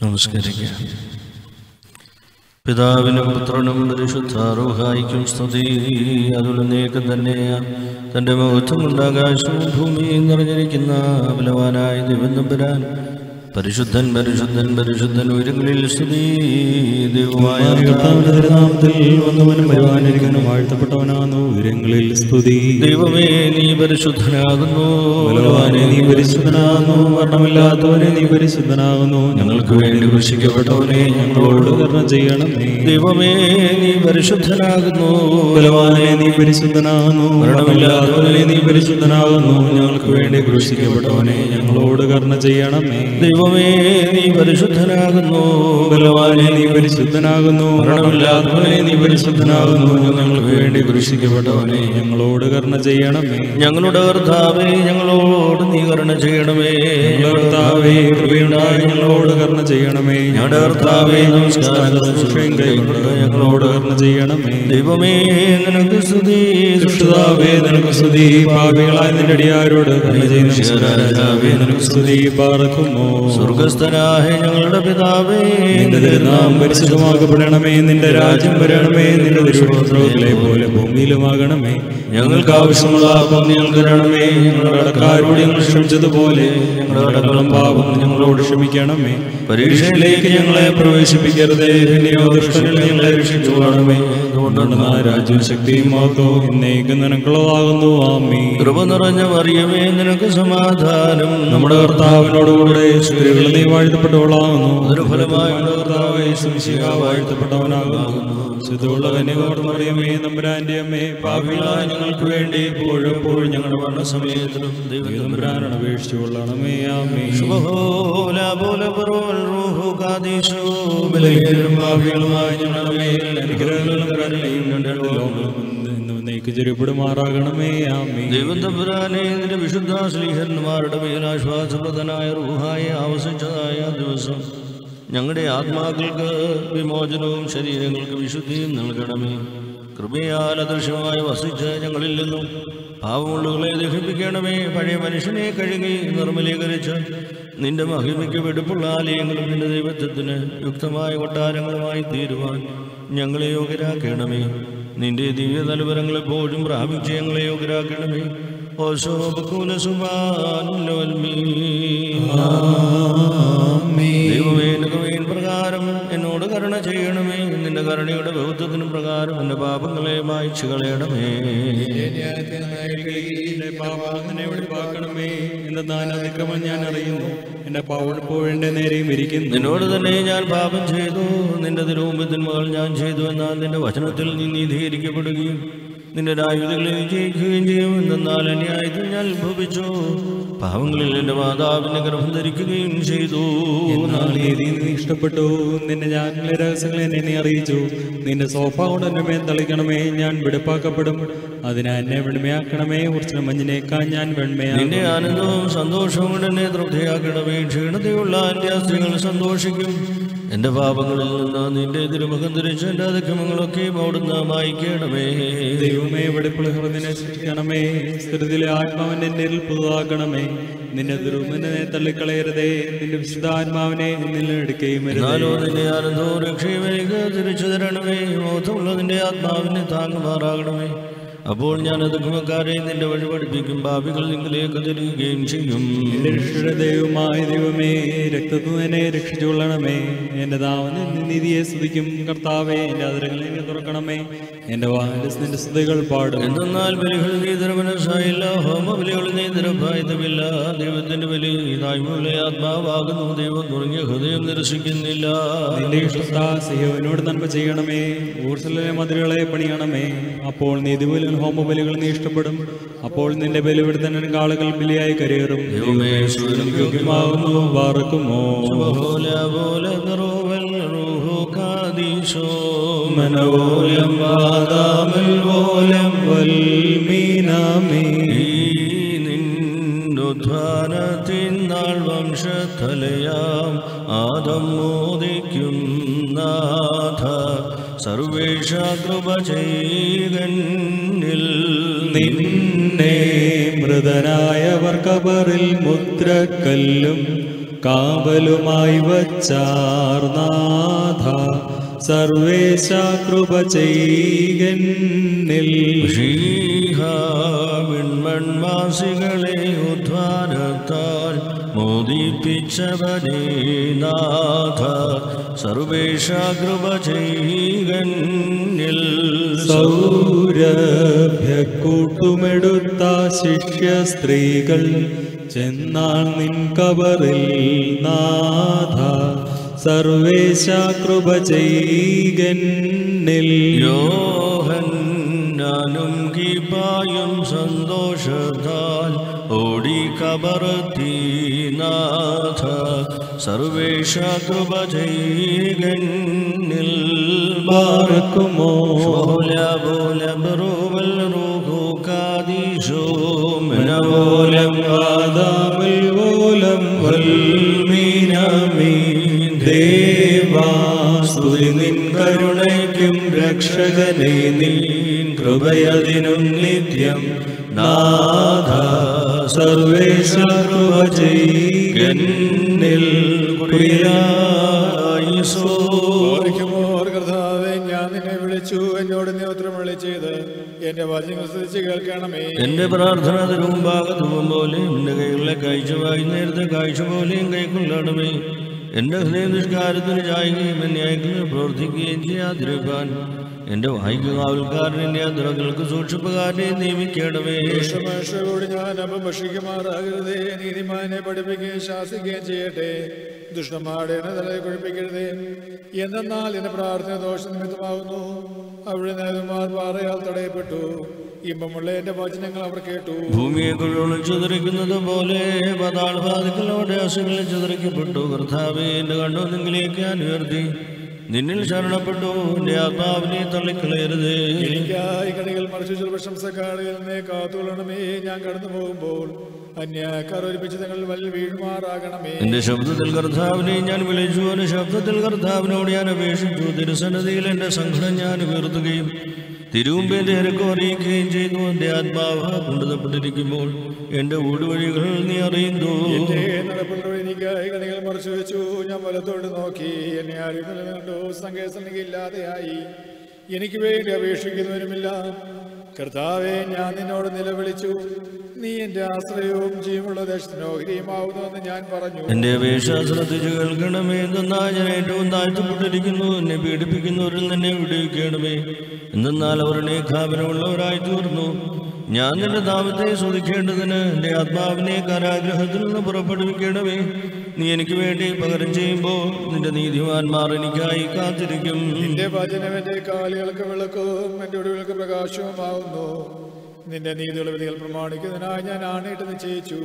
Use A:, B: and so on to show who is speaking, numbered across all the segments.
A: നമസ്കരിക്കാം പിതാവിനും പുത്രനും പരിശുദ്ധാരോഹായിക്കും സ്തുതി അതുലനേക്ക് തന്നെ തൻ്റെ മുഖത്തും ഉണ്ടാകാശവും ഭൂമിയും നിറഞ്ഞിരിക്കുന്ന ബലവാനായ ദിവന്തമ്പുരാൻ പരിശുദ്ധൻ പരിശുദ്ധൻ പരിശുദ്ധൻ ഉയരങ്ങളിൽ സ്തുതി ദൈവമായ
B: കർത്താവിന്റെ തിരുനാമത്തിൽ വന്നവനും വരുവാനിരിക്കുന്നു വാഴ്ത്തപ്പെട്ടവനാകുന്നു ഉയരങ്ങളിൽ സ്തുതി
A: ദൈവമേ നീ പരിശുദ്ധനാകുന്നു
B: ബലവാനെ നീ പരിശുദ്ധനാകുന്നു വർണ്ണമില്ലാത്തവനെ നീ പരിശുദ്ധനാകുന്നു ഞങ്ങൾക്ക് വേണ്ടി കൃഷിക്കപ്പെട്ടവനെ ഞങ്ങളോട് കർണ ചെയ്യണമേ
A: ദൈവമേ നീ പരിശുദ്ധനാകുന്നു
B: ബലവാനെ നീ പരിശുദ്ധനാകുന്നു വർണ്ണമില്ലാത്തവനെ നീ പരിശുദ്ധനാകുന്നു ഞങ്ങൾക്ക് വേണ്ടി കൃഷിക്കപ്പെട്ടവനെ ഞങ്ങളോട് കർണ ചെയ്യണമേ
A: ദൈവമേ നീ പരിശുദ്ധനാകുന്നു
B: ബലവാനെ നീ പരിശുദ്ധനാകുന്നു മരണമില്ലാത്തവനെ നീ പരിശുദ്ധനാകുന്നു ഞങ്ങൾക്ക് വേണ്ടി കൃഷിക്കപ്പെട്ടവനെ ഞങ്ങളോട് കർണ ചെയ്യണമേ
A: ഞങ്ങളുടെ കർത്താവേ ഞങ്ങളോട് നീ കരുണ ചെയ്യണമേ
B: ഞങ്ങളുടെ കർത്താവേ കൃപയുണ്ടായി ഞങ്ങളോട് കർണ ചെയ്യണമേ
A: ഞങ്ങളുടെ കർത്താവേ നമസ്കാരം
B: ശുശ്രൂഷയും കൈകൊണ്ട് ഞങ്ങളോട് കർണ ചെയ്യണമേ
A: ദൈവമേ നിനക്ക് സ്തുതി
B: സൃഷ്ടിതാവേ നിനക്ക് സ്തുതി പാപികളായ നിന്റെ അടിയാരോട് കർണ ചെയ്യുന്ന രാജാവേ നിനക്ക് സ്തുതി പാർക്കുമോ
A: സ്വർഗസ്ഥനായ ഞങ്ങളുടെ പിതാവേ
B: നിന്റെ തിരുനാം പരിശുദ്ധമാക്കപ്പെടണമേ നിന്റെ രാജ്യം വരണമേ നിന്റെ തിരുവോത്രങ്ങളെ പോലെ ഭൂമിയിലുമാകണമേ ഞങ്ങൾക്ക് ആവശ്യമുള്ള അപ്പം ഞങ്ങൾക്ക് തരണമേ ഞങ്ങളുടെ കടക്കാരോട് ഞങ്ങൾ ക്ഷമിച്ചതുപോലെ ഞങ്ങളുടെ കടകളും പാപം ഞങ്ങളോട് ക്ഷമിക്കണമേ പരീക്ഷയിലേക്ക് ഞങ്ങളെ പ്രവേശിപ്പിക്കരുതേ പിന്നെയോ ദുഷ്ടനിൽ ഞങ്ങളെ രക്ഷിച്ചുകൊള്ളണമേ അതുകൊണ്ടാണ് ആ രാജ്യവും ശക്തിയും മാത്തോ എന്നേക്കും നിനക്കുള്ളതാകുന്നു ആമീ
A: കൃപ നിറഞ്ഞ മറിയമേ നിനക്ക് സമാധാനം
B: നമ്മുടെ കർത്താവിനോടുകൂടെ സ്ത്രീകൾ നീ വാഴ്ത്തപ്പെട്ടവളാകുന്നു
A: അതിന് ഫലമായി
B: നമ്മുടെ കർത്താവേ ശംശിക വാഴ്ത്തപ്പെട്ടവനാകുന്നു ശുദ്ധമുള്ള കന്യകമറിയമേ നമ്പുരാന്റെ അമ്മേ പാപികളായ ഞങ്ങൾക്ക് വേണ്ടി ഇപ്പോഴും എപ്പോഴും ഞങ്ങളുടെ മരണസമയത്തിലും ദൈവനമ്പുരാനാണ് അപേക്ഷിച്ചു കൊള്ളണമേ ആമേ
A: ശുഭഹോല പോല പറവൽ റൂഹു കാദീശോ
B: ബലഹീനരും പാപികളുമായ ഞങ്ങളുടെ മേൽ അനുഗ്രഹങ്ങളും കരുണയും രണ്ട് ലോകങ്ങളും എന്നും നീക്ക് ചെരുപ്പിടുമാറാകണമേ ആമേ
A: ദൈവം തമ്പുരാനെ നിന്റെ വിശുദ്ധ ശ്രീഹന്മാരുടെ മേലാശ്വാസപ്രദനായ റൂഹായെ ആവസിച്ചതായ ദിവസം ഞങ്ങളുടെ ആത്മാക്കൾക്ക് വിമോചനവും ശരീരങ്ങൾക്ക് വിശുദ്ധിയും നൽകണമേ കൃപയാൽ അദൃശ്യമായി വസിച്ച് ഞങ്ങളിൽ നിന്നും പാവമുള്ളുകളെ ദഹിപ്പിക്കണമേ പഴയ മനുഷ്യനെ കഴുകി നിർമ്മലീകരിച്ച് നിന്റെ മഹിമയ്ക്ക് വെടുപ്പുള്ള ആലയങ്ങളും നിന്റെ ദൈവത്വത്തിന് യുക്തമായ കൊട്ടാരങ്ങളുമായി തീരുവാൻ ഞങ്ങളെ യോഗ്യരാക്കണമേ നിന്റെ ദിവ്യ തലവരങ്ങൾ എപ്പോഴും പ്രാപിച്ച് ഞങ്ങളെ യോഗ്യരാക്കണമേ ഓശോ ബക്കൂന സുബാൻ ദൈവമേ എന്റെ കൃപയിൻ പ്രകാരം എന്നോട് കരുണ ചെയ്യണമേ നിന്റെ കരുണയുടെ ബഹുത്വത്തിനും പ്രകാരം എന്റെ പാപങ്ങളെ മായ്ച്ചു കളയണമേ
B: എന്റെ പാപാങ്ങനെ വെളിപ്പാക്കണമേ എന്റെ നാനതിക്രമം ഞാൻ അറിയുന്നു എന്റെ പൗഴപ്പോഴെന്റെ നേരെയും ഇരിക്കുന്നു
A: നിന്നോട് തന്നെ ഞാൻ പാപം ചെയ്തു നിന്റെ തിരുവുമ്പത്തിന്മകൾ ഞാൻ ചെയ്തു എന്നാൽ നിന്റെ വചനത്തിൽ നീ നീതീകരിക്കപ്പെടുകയും നിന്റെ രായുധകളെ വിജയിക്കുകയും ചെയ്യും എന്നാൽ അന്യായത്തിൽ ഞാൻ ഉത്ഭവിച്ചു പാവങ്ങളിൽ എന്റെ മാതാവിന്റെ ഗർഭം ധരിക്കുകയും ചെയ്തു
B: എന്നാൽ നീതി നീ ഇഷ്ടപ്പെട്ടു നിന്റെ ഞാനിലെ രഹസ്യങ്ങൾ എന്നെ നീ അറിയിച്ചു നിന്റെ സോഫ കൊണ്ട് എന്നെ മേൽ തളിക്കണമേ ഞാൻ വെടുപ്പാക്കപ്പെടും അതിനാ എന്നെ വെണ്മയാക്കണമേ ഉറച്ചിന മഞ്ഞിനേക്കാൾ ഞാൻ വെണ്മയാ
A: നിന്റെ ആനന്ദവും സന്തോഷവും കൊണ്ട് എന്നെ തൃപ്തിയാക്കണമേ ക്ഷീണതയുള്ള എന്റെ അസ്ഥികൾ സന്തോഷിക്കും എന്റെ പാപങ്ങളിൽ നിന്ന് നിന്റെ തിരുമുഖം ധരിച്ച് എന്റെ അതിക്രമങ്ങളൊക്കെയും അവിടുന്ന് മായിക്കണമേ
B: ദൈവമേ വെടിപ്പുള്ള ഹൃദയനെ സൃഷ്ടിക്കണമേ സ്ഥിരത്തിലെ ആത്മാവിനെ എന്നിൽ പുതുതാക്കണമേ നിന്റെ ദുർമനെ തള്ളിക്കളയരുതേ നിന്റെ വിശുദ്ധാത്മാവിനെ എന്നിൽ എടുക്കുകയും അരുതേ.
A: എന്നാലോ നിന്റെ ആനന്ദവും രക്ഷയും എനിക്ക് തിരിച്ചു തരണമേ മോഹമുള്ള നിന്റെ ആത്മാവിനെ താങ്ങുമാറാകണമേ അപ്പോൾ ഞാൻ അതുക്കുമക്കാരെ നിന്റെ വഴി പഠിപ്പിക്കും ഭാവികൾ നിങ്ങളിലേക്ക് തിരികുകയും ചെയ്യും
B: എന്റെ രക്ഷയുടെ ദൈവമായ ദൈവമേ രക്തത്തിൽ എന്നെ രക്ഷിച്ചുകൊള്ളണമേ എന്റെ ദാവന നീതിയെ സ്തുതിക്കും കർത്താവേ എന്റെ അതിരങ്ങളെ നീ തുറക്കണമേ എന്റെ വാഹന നിന്റെ സ്തുതികൾ പാടും
A: എന്തെന്നാൽ ബലികൾ നീ മനസ്സായില്ല ഹോമബലികൾ നീ നിരഭായുധമില്ല ദൈവത്തിന്റെ ബലി തായ്മയുള്ള ആത്മാവാകുന്നു ദൈവം തുടങ്ങിയ ഹൃദയം നിരസിക്കുന്നില്ല
B: നിന്റെ ഇഷ്ടത്താ സിയോനോട് നന്മ ചെയ്യണമേ ഊർസലിലെ മതിലുകളെ പണിയണമേ അപ്പോൾ നീതിബലികൾ ഹോമബലികൾ നീ ഇഷ്ടപ്പെടും അപ്പോൾ നിന്റെ ബലിവിടുത്തന്നെ കാളുകൾ ബലിയായി കരയേറും
A: ദൈവമേ
B: യോഗ്യമാകുന്നു വാർക്കുമോ
A: പോലെ പോലെ നിറവൽ റൂഹു കാദീശോ
B: മനോലം വാദാമൽ ഓലം വൽമീനാമേ
A: ഈ നിന്നുദ്ധാനത്തിൻ നാൾ വംശത്തലയാം ആദം മോദിക്കും നാഥ സർവേഷ കൃപ ചെയ്കന്നിൽ
B: നിന്നെ മൃതനായവർ കബറിൽ മുദ്രക്കല്ലും കാവലുമായി വച്ചാർനാഥ സർവേശ കൃപ ചെയ്കന്നിൽ
A: ഷീഹാവിൺമൺവാസികളെ ഉദ്ധാരത്താൽ മോദിപ്പിച്ചവനേ നാഥ സർവേഷ കൃപ ചെയ്കന്നിൽ
B: സൗരഭ്യക്കൂട്ടുമെടുത്ത ശിഷ്യ സ്ത്രീകൾ ചെന്നാൾ നിൻ കബറിൽ നാഥ സർവേശ കൃപ ചെയ്കന്നിൽ
A: യോഹന്നാനും കീപായും സന്തോഷത്താൽ ഓടി കബറത്തി നാഥ സർവേഷ കൃപ ചെയ്കന്നിൽ
B: പാർക്കുമോ
A: പോലെ പോലെ ബറുവൽ റൂഹു കാദീശോ മനവോലം
B: ആദാമിൽ പോലം വൽമീനാമീൻ ദേവാ സ്തുതി നിൻ കരുണയ്ക്കും രക്ഷകനെ നീൻ കൃപയതിനും നിത്യം നാഥ സർവേശ കൃപ ചെയ്യന്നിൽ പ്രിയായിസോ
C: ഓർക്കുമോർ കർത്താവേ ഞാൻ നിന്നെ വിളിച്ചു എന്നോട് നീ ഉത്തരം വിളിച്ചത് എന്റെ വചനങ്ങൾ ശ്രദ്ധിച്ച് കേൾക്കണമേ
A: എന്റെ പ്രാർത്ഥന തിരുമുമ്പാകത്തും പോലെ എന്റെ കൈകളിലെ കാഴ്ച നേരത്തെ കാഴ്ച പോലെയും കൈക്കൊള്ളണമേ എന്റെ ഹൃദയ നിഷ്കാരത്തിന് ചായുകയും എന്നെ അയക്കുന്ന പ്രവർത്തിക്കുകയും ചെയ്യാതിരിക്കാൻ എന്റെ വായിക്ക് കാവൽക്കാരൻ എന്റെ അതിരകൾക്ക് സൂക്ഷിപ്പുകാരനെ നിയമിക്കണമേ
C: ദുഷ്ടമനുഷ്യരോട് ഞാൻ അപ്പം ഭക്ഷിക്കുമാറാകരുതേ നീതിമാനെ പഠിപ്പിക്കുകയും ശാസിക്കുകയും ചെയ്യട്ടെ ദുഷ്ടന്മാരുടെ എന്നെ തലയെ കുഴിപ്പിക്കരുതേ എന്തെന്നാൽ എന്റെ പ്രാർത്ഥന ദോഷനിമിത്തമാകുന്നു അവിടെ നേതാമാർ പാറയാൽ തടയപ്പെട്ടു ഇമ്പമുള്ള എന്റെ വചനങ്ങൾ അവർ കേട്ടു
A: ഭൂമിയെ കുഴോളം ചിതറിക്കുന്നത് പോലെ പതാൾവാദികളോടെ അസുകളിൽ ചിതറിക്കപ്പെട്ടു കർത്താവെ എന്റെ കണ്ണു നിങ്ങളിലേക്ക് ഞാൻ ഉയർത്തി നിന്നിൽ ശരണപ്പെട്ടു എന്റെ ആത്മാവിനെ തള്ളിക്കളയരുതേ
C: എനിക്കായി കണികൾ മറിച്ചു ചില പ്രശംസക്കാരിൽ നിന്നെ കാത്തുകൊള്ളണമേ ഞാൻ കടന്നു പോകുമ്പോൾ അന്യക്കാർ ഒരുമിച്ച് തങ്ങൾ വല്ല വീഴുമാറാകണമേ
A: എന്റെ ശബ്ദത്തിൽ കർത്താവിനെ ഞാൻ വിളിച്ചു എന്റെ ശബ്ദത്തിൽ കർത്താവിനോട് ഞാൻ അപേക്ഷിച്ചു തിരുസന്നതിയിൽ എന്റെ സങ്കടം ഞാൻ വീർത്തുകയും തിരുവുമ്പേന്റെ ഇരക്കം അറിയിക്കുകയും ചെയ്തു എന്റെ ആത്മാവ് കൊണ്ടുതപ്പെട്ടിരിക്കുമ്പോൾ എന്റെ ഊടുവഴികൾ നീ അറിയുന്നു
C: എന്റെ നടപ്പുള്ളവർ എനിക്കായി കണികൾ മറിച്ചു വെച്ചു ഞാൻ വലത്തോട്ട് നോക്കി എന്നെ ആരും നിലനിന്നു സങ്കേസനിക്ക് ഇല്ലാതെയായി എനിക്ക് വേണ്ടി അപേക്ഷിക്കുന്നവരുമില്ല കർത്താവെ ഞാൻ നിന്നോട് നിലവിളിച്ചു നീ എന്റെ ആശ്രയവും ജീവനുള്ള ദേശത്തിനോഹരിയുമാവുന്നുവെന്ന് ഞാൻ പറഞ്ഞു
A: എന്റെ അപേക്ഷ ശ്രദ്ധിച്ചു കേൾക്കണമേ എന്തെന്നാ ഞാൻ ഏറ്റവും താഴ്ത്തപ്പെട്ടിരിക്കുന്നു എന്നെ പീഡിപ്പിക്കുന്നവരിൽ നിന്നെ വിടുവിക്കണമേ എന്തെന്നാൽ അവർ എന്നെ ഖാപനമുള്ളവരായി തീർന്നു ഞാൻ നിന്റെ നാമത്തെ സ്തുതിക്കേണ്ടതിന് എന്റെ ആത്മാവിനെ കാരാഗ്രഹത്തിൽ നിന്ന് പുറപ്പെടുവിക്കണമേ നീ എനിക്ക് വേണ്ടി പകരം ചെയ്യുമ്പോൾ നിന്റെ നീതിമാന്മാർ എനിക്കായി കാത്തിരിക്കും
C: നിന്റെ വചനം എന്റെ കാലുകൾക്ക് വിളക്കവും എന്റെ ഒടുവിൾക്ക് പ്രകാശവുമാവുന്നു നിന്റെ നീതിയുള്ള വിധികൾ പ്രമാണിക്കുന്നതിനായി ഞാൻ ആണയിട്ട് നിശ്ചയിച്ചു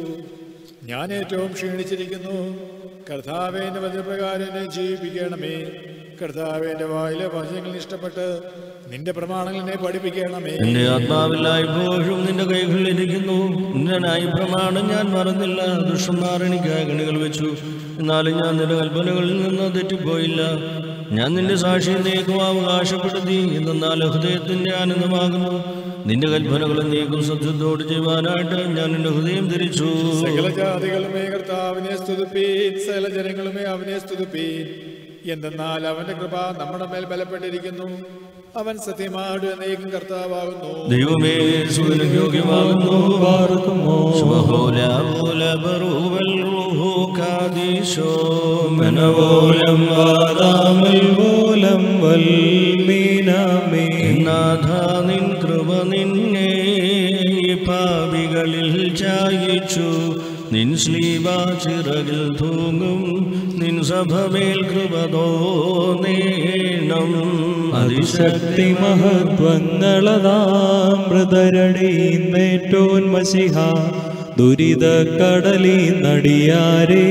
C: ഞാൻ ഏറ്റവും ക്ഷീണിച്ചിരിക്കുന്നു കർത്താവെ എന്റെ വചനപ്രകാരം എന്നെ ജീവിപ്പിക്കണമേ കർത്താവെ എന്റെ വായിലെ വചനങ്ങൾ ഇഷ്ടപ്പെട്ട് നിന്റെ പ്രമാണങ്ങൾ എന്നെ പഠിപ്പിക്കണമേ
A: എന്റെ ആത്മാവില്ലായി പോഴും നിന്റെ കൈകളിൽ ഇരിക്കുന്നു നിന്റെ ന്യായ പ്രമാണം ഞാൻ മറന്നില്ല ദുഷ്ടന്മാർ എനിക്കായി കണികൾ വെച്ചു എന്നാലും ഞാൻ നിന്റെ കൽപ്പനകളിൽ നിന്ന് തെറ്റിപ്പോയില്ല ഞാൻ നിന്റെ സാക്ഷി നീക്കും അവകാശപ്പെടുത്തി എന്നാൽ ഹൃദയത്തിന്റെ ആനന്ദമാകുന്നു നിന്റെ കൽപ്പനകളും നീക്കും സത്യത്തോട് ചെയ്യുവാനായിട്ട് ഞാൻ നിന്റെ ഹൃദയം തിരിച്ചു
C: സകല ജാതികളുമേ കർത്താവിനെ സ്തുതിപ്പീൻ സകല ജനങ്ങളുമേ അവനെ സ്തുതിപ്പീൻ എന്തെന്നാൽ അവന്റെ കൃപ നമ്മുടെ മേൽ ബലപ്പെട്ടിരിക്കുന്നു അവൻ സത്യമാട് എന്നേക്കും കർത്താവാകുന്നു
A: ദൈവമേ സുഖന യോഗ്യമാകുന്നു
B: പാർക്കുമോ
A: സ്വഹോല പോല ബറുവൽ റൂഹു കാദീശോ
B: മനവോലം വാദാമൽ പോലം വൽമീനാമേ
A: നാഥ നിൻ കൃപ നിന്നെ ഈ പാപികളിൽ ചായിച്ചു നിൻ ശ്ലീബ ചിറകിൽ തൂങ്ങും നിൻ സഭമേൽ കൃപ തോന്നേണം
B: അതിശക്തി മഹത്വങ്ങളതാം മൃതരടീന്നേറ്റോൻ മസിഹ ദുരിത കടലി നടിയാരെ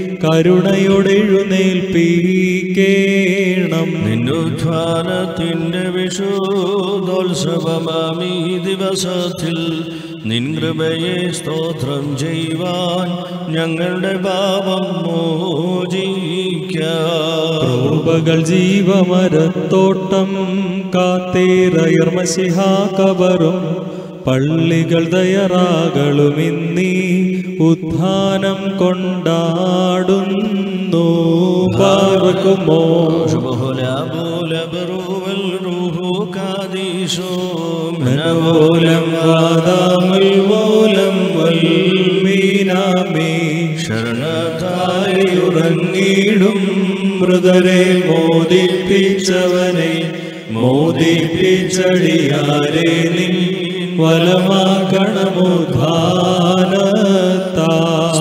B: കരുണയോടെഴുന്നേൽപ്പിക്കേണം
A: നിന്നുദ്ധാനത്തിന്റെ വിശുദ്ധോത്സവമാമീ ദിവസത്തിൽ നിൻ കൃപയെ സ്തോത്രം ചെയ്യുവാൻ ഞങ്ങളുടെ പാപം മോചിക്കാം
B: കൃപകൾ ജീവമരത്തോട്ടം കാത്തേറയർ മസിഹ കബറും പള്ളികൾ തയ്യാറാകളുമിന്നീ ഉത്ഥാനം കൊണ്ടാടുന്നു പാർക്കുമോ മനോലം വാദാമുൽ മൂലം വൽമീനാമേ ശരണത്തായുറങ്ങിടും മൃതരെ മോദിപ്പിച്ചവനെ മോദിപ്പിച്ചടിയാരെ നിൻ വലമാക്കണമുധാനത്താ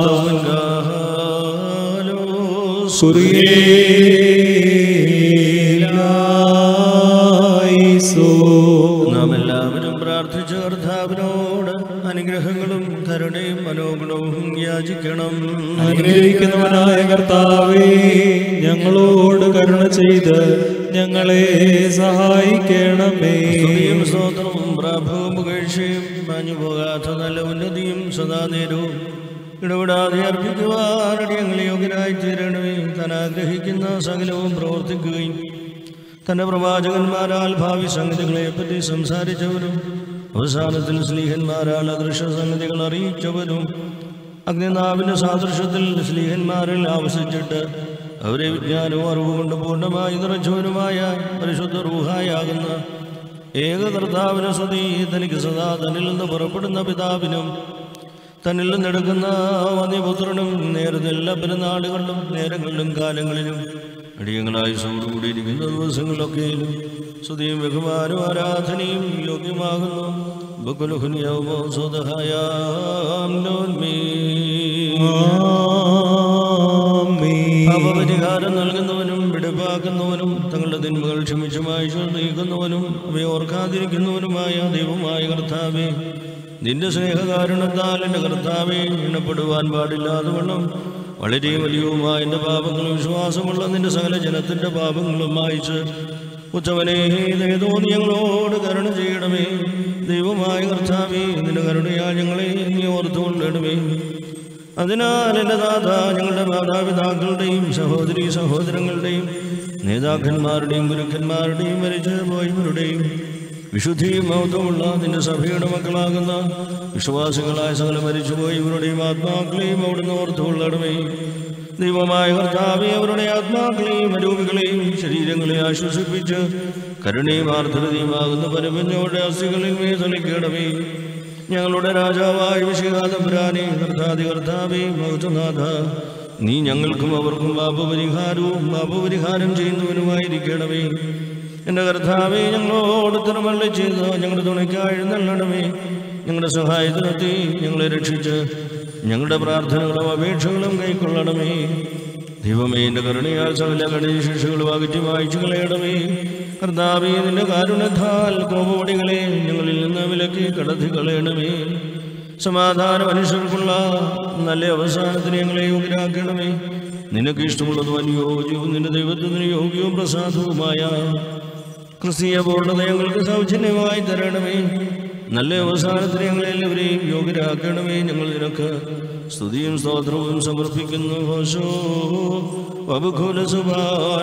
B: സുറിയേലായിസോ
A: നാം എല്ലാവരും പ്രാർത്ഥിച്ച കർത്താവിനോട് അനുഗ്രഹങ്ങളും കരുണയും മനോഗുണവും യാചിക്കണം
B: അനുഗ്രഹിക്കുന്നവനായ കർത്താവേ ഞങ്ങളോട് കരുണ ചെയ്ത് ഞങ്ങളെ സഹായിക്കണമേ
A: സ്തുതിയും സ്തോത്രവും പ്രാഭവും പുകഴ്ചയും മാഞ്ഞു പോകാത്ത നല്ല ഉന്നതിയും സദാ നേരവും ഇടപെടാതെ അർപ്പിക്കുവാനടി ഞങ്ങളെ യോഗ്യരായി തീരണമേ താൻ ആഗ്രഹിക്കുന്ന സകലവും പ്രവർത്തിക്കുകയും തന്റെ പ്രവാചകന്മാരാൽ ഭാവി സംഗതികളെ പറ്റി സംസാരിച്ചവരും അവസാനത്തിൽ സ്ലീഹന്മാരാൽ അദൃശ്യ സംഗതികൾ അറിയിച്ചവരും അഗ്നിനാവിന്റെ സാദൃശ്യത്തിൽ സ്ലീഹന്മാരിൽ ആവസിച്ചിട്ട് അവരെ വിജ്ഞാനവും അറിവ് കൊണ്ട് പൂർണ്ണമായി നിറച്ചവനുമായ പരിശുദ്ധ റൂഹായാകുന്ന ഏക കർത്താവിന് സ്തുതി തനിക്ക് സദാ തന്നിൽ നിന്ന് പുറപ്പെടുന്ന പിതാവിനും തന്നിൽ നിന്നെടുക്കുന്ന വന്യപുത്രനും നേരത്തെ എല്ലാ പെരുന്നാളുകളിലും നേരങ്ങളിലും കാലങ്ങളിലും അടിയങ്ങളായി കൂടിയിരിക്കുന്ന ദിവസങ്ങളിലൊക്കെയും സ്തുതിയും ബഹുമാനവും ആരാധനയും യോഗ്യമാകുന്നു ബക്കുലുഹുനിയവമോ സ്വതഹായാം ലോന്മീ
B: ആമീൻ.
A: പാപപരിഹാരം നൽകുന്നവനും വെടിപ്പാക്കുന്നവനും തങ്ങളുടെ തിന്മകൾ ക്ഷമിച്ചുമായി നീക്കുന്നവനും അവയെ ഓർക്കാതിരിക്കുന്നവനുമായ ദൈവമായ കർത്താവേ നിന്റെ സ്നേഹകാരുണത്താൽ എൻ്റെ കർത്താവെ എണ്ണപ്പെടുവാൻ പാടില്ലാതെ വണ്ണം വളരെ വലിയവുമായ എൻ്റെ പാപങ്ങളും വിശ്വാസമുള്ള നിന്റെ സകല ജനത്തിൻ്റെ പാപങ്ങളും മായിച്ച് ഉച്ചവനെ ദയതോ നീ ഞങ്ങളോട് കരുണ ചെയ്യണമേ ദൈവമായ കർത്താവേ നിന്റെ കരുണയാൽ ഞങ്ങളെ നീ ഓർത്തുകൊള്ളണമേ അതിനാൽ എൻ്റെ നാഥ ഞങ്ങളുടെ മാതാപിതാക്കളുടെയും സഹോദരി സഹോദരങ്ങളുടെയും നേതാക്കന്മാരുടെയും ഗുരുക്കന്മാരുടെയും മരിച്ചു പോയവരുടെയും വിശുദ്ധിയും മഹത്വമുള്ള നിന്റെ സഭയുടെ മക്കളാകുന്ന വിശ്വാസികളായ സകല മരിച്ചുപോയവരുടെയും ആത്മാക്കളെയും അവിടുന്ന് ഓർത്തുകൊള്ളണമേ ദൈവമായ കർത്താവെ അവരുടെ ആത്മാക്കളെയും അരൂപികളെയും ശരീരങ്ങളെ ആശ്വസിപ്പിച്ച് കരുണയും ആർദ്രതയുമാകുന്ന പരമഞ്ഞോടെ അസ്ഥികളിൽ മേതളിക്കണമേ ഞങ്ങളുടെ രാജാവായ വിശികാതപുരാനെ കർത്താതി കർത്താവേ മൗജനാഥ നീ ഞങ്ങൾക്കും അവർക്കും പാപപരിഹാരവും പാപപരിഹാരം ചെയ്യുന്നവനുമായിരിക്കണമേ എൻ്റെ കർത്താവെ ഞങ്ങളോട് തിരുമള്ളി ചെയ്ത് ഞങ്ങളുടെ തുണയ്ക്കായി നല്ലണമേ ഞങ്ങളുടെ സഹായത്തിനെത്തി ഞങ്ങളെ രക്ഷിച്ച് ഞങ്ങളുടെ പ്രാർത്ഥനകളും അപേക്ഷകളും കൈക്കൊള്ളണമേ ദൈവമേ എൻ്റെ കരുണയാൽ സകല കഠിന ശിക്ഷകൾ അകറ്റി വായിച്ചു കളയണമേ കർത്താവേ നിന്റെ കാരുണ്യത്താൽ കോപവടികളെ ഞങ്ങളിൽ നിന്ന് വിലക്കി കടത്തി കളയണമേ സമാധാന മനുഷ്യർക്കുള്ള നല്ല അവസാനത്തിന് ഞങ്ങളെ യോഗ്യരാക്കണമേ നിനക്ക് ഇഷ്ടമുള്ളതും അനുയോജ്യവും നിന്റെ ദൈവത്തിന് യോഗ്യവും പ്രസാദവുമായ ക്രിസ്തീയ പൂർണ്ണത ഞങ്ങൾക്ക് സൗജന്യമായി തരണമേ നല്ല അവസാനത്തിന് ഞങ്ങളെല്ലാവരെയും യോഗ്യരാക്കണമേ ഞങ്ങൾ നിനക്ക് സ്തുതിയും സ്തോത്രവും സമർപ്പിക്കുന്നു ഹോശോ വബുഖുല സുബാൻ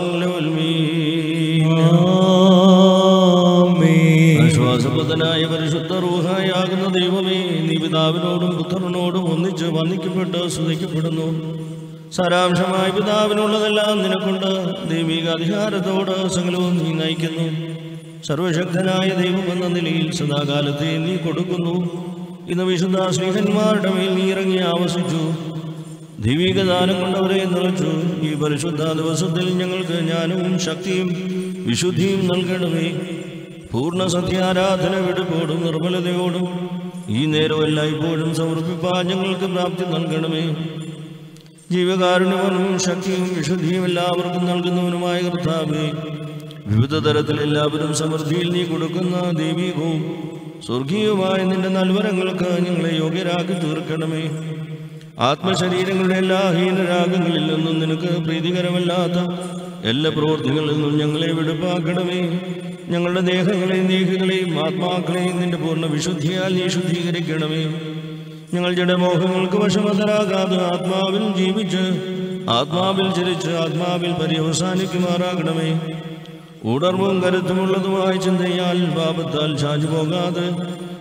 B: ആമീൻ.
A: ആശ്വാസപ്രദനായ പരിശുദ്ധ റൂഹായാകുന്ന ദൈവമേ നീ പിതാവിനോടും പുത്രനോടും ഒന്നിച്ച് വന്ദിക്കപ്പെട്ട് സ്തുതിക്കപ്പെടുന്നു സാരാംശമായ പിതാവിനുള്ളതെല്ലാം നിനക്കുണ്ട് ദൈവിക അധികാരത്തോട് സകലവും നീ നയിക്കുന്നു സർവശക്തനായ ദൈവം എന്ന നിലയിൽ സദാകാലത്തെ നീ കൊടുക്കുന്നു ഇന്ന് വിശുദ്ധ ശ്രീഹന്മാരുടെ മേൽ നീ ഇറങ്ങി ആവസിച്ചു ദൈവിക ദാനം കൊണ്ടവരെ നിറച്ചു ഈ പരിശുദ്ധ ദിവസത്തിൽ ഞങ്ങൾക്ക് ജ്ഞാനവും ശക്തിയും വിശുദ്ധിയും നൽകണമേ പൂർണ്ണ സത്യാരാധന വെടുപ്പോടും നിർമ്മലതയോടും ഈ നേരം എല്ലായ്പ്പോഴും സമർപ്പിപ്പാൻ ഞങ്ങൾക്ക് പ്രാപ്തി നൽകണമേ ജീവകാരുണ്യവനും ശക്തിയും വിശുദ്ധിയും എല്ലാവർക്കും നൽകുന്നവനുമായ കർത്താവേ വിവിധ തരത്തിൽ എല്ലാവരും സമൃദ്ധിയിൽ നീ കൊടുക്കുന്ന ദൈവികവും സ്വർഗീയവുമായ നിന്റെ നൽവരങ്ങൾക്ക് ഞങ്ങളെ യോഗ്യരാക്കി തീർക്കണമേ ആത്മശരീരങ്ങളുടെ എല്ലാ ഹീനരാഗങ്ങളിൽ നിന്നും നിനക്ക് പ്രീതികരമല്ലാത്ത എല്ലാ പ്രവൃത്തികളിൽ നിന്നും ഞങ്ങളെ വെടുപ്പാക്കണമേ ഞങ്ങളുടെ ദേഹങ്ങളെയും ദേഹികളെയും ആത്മാക്കളെയും നിന്റെ പൂർണ്ണ വിശുദ്ധിയാൽ നീ ശുദ്ധീകരിക്കണമേ ഞങ്ങൾ ജഡമോഹങ്ങൾക്ക് വശമതരാകാതെ ആത്മാവിൽ ജീവിച്ച് ആത്മാവിൽ ചരിച്ച് ആത്മാവിൽ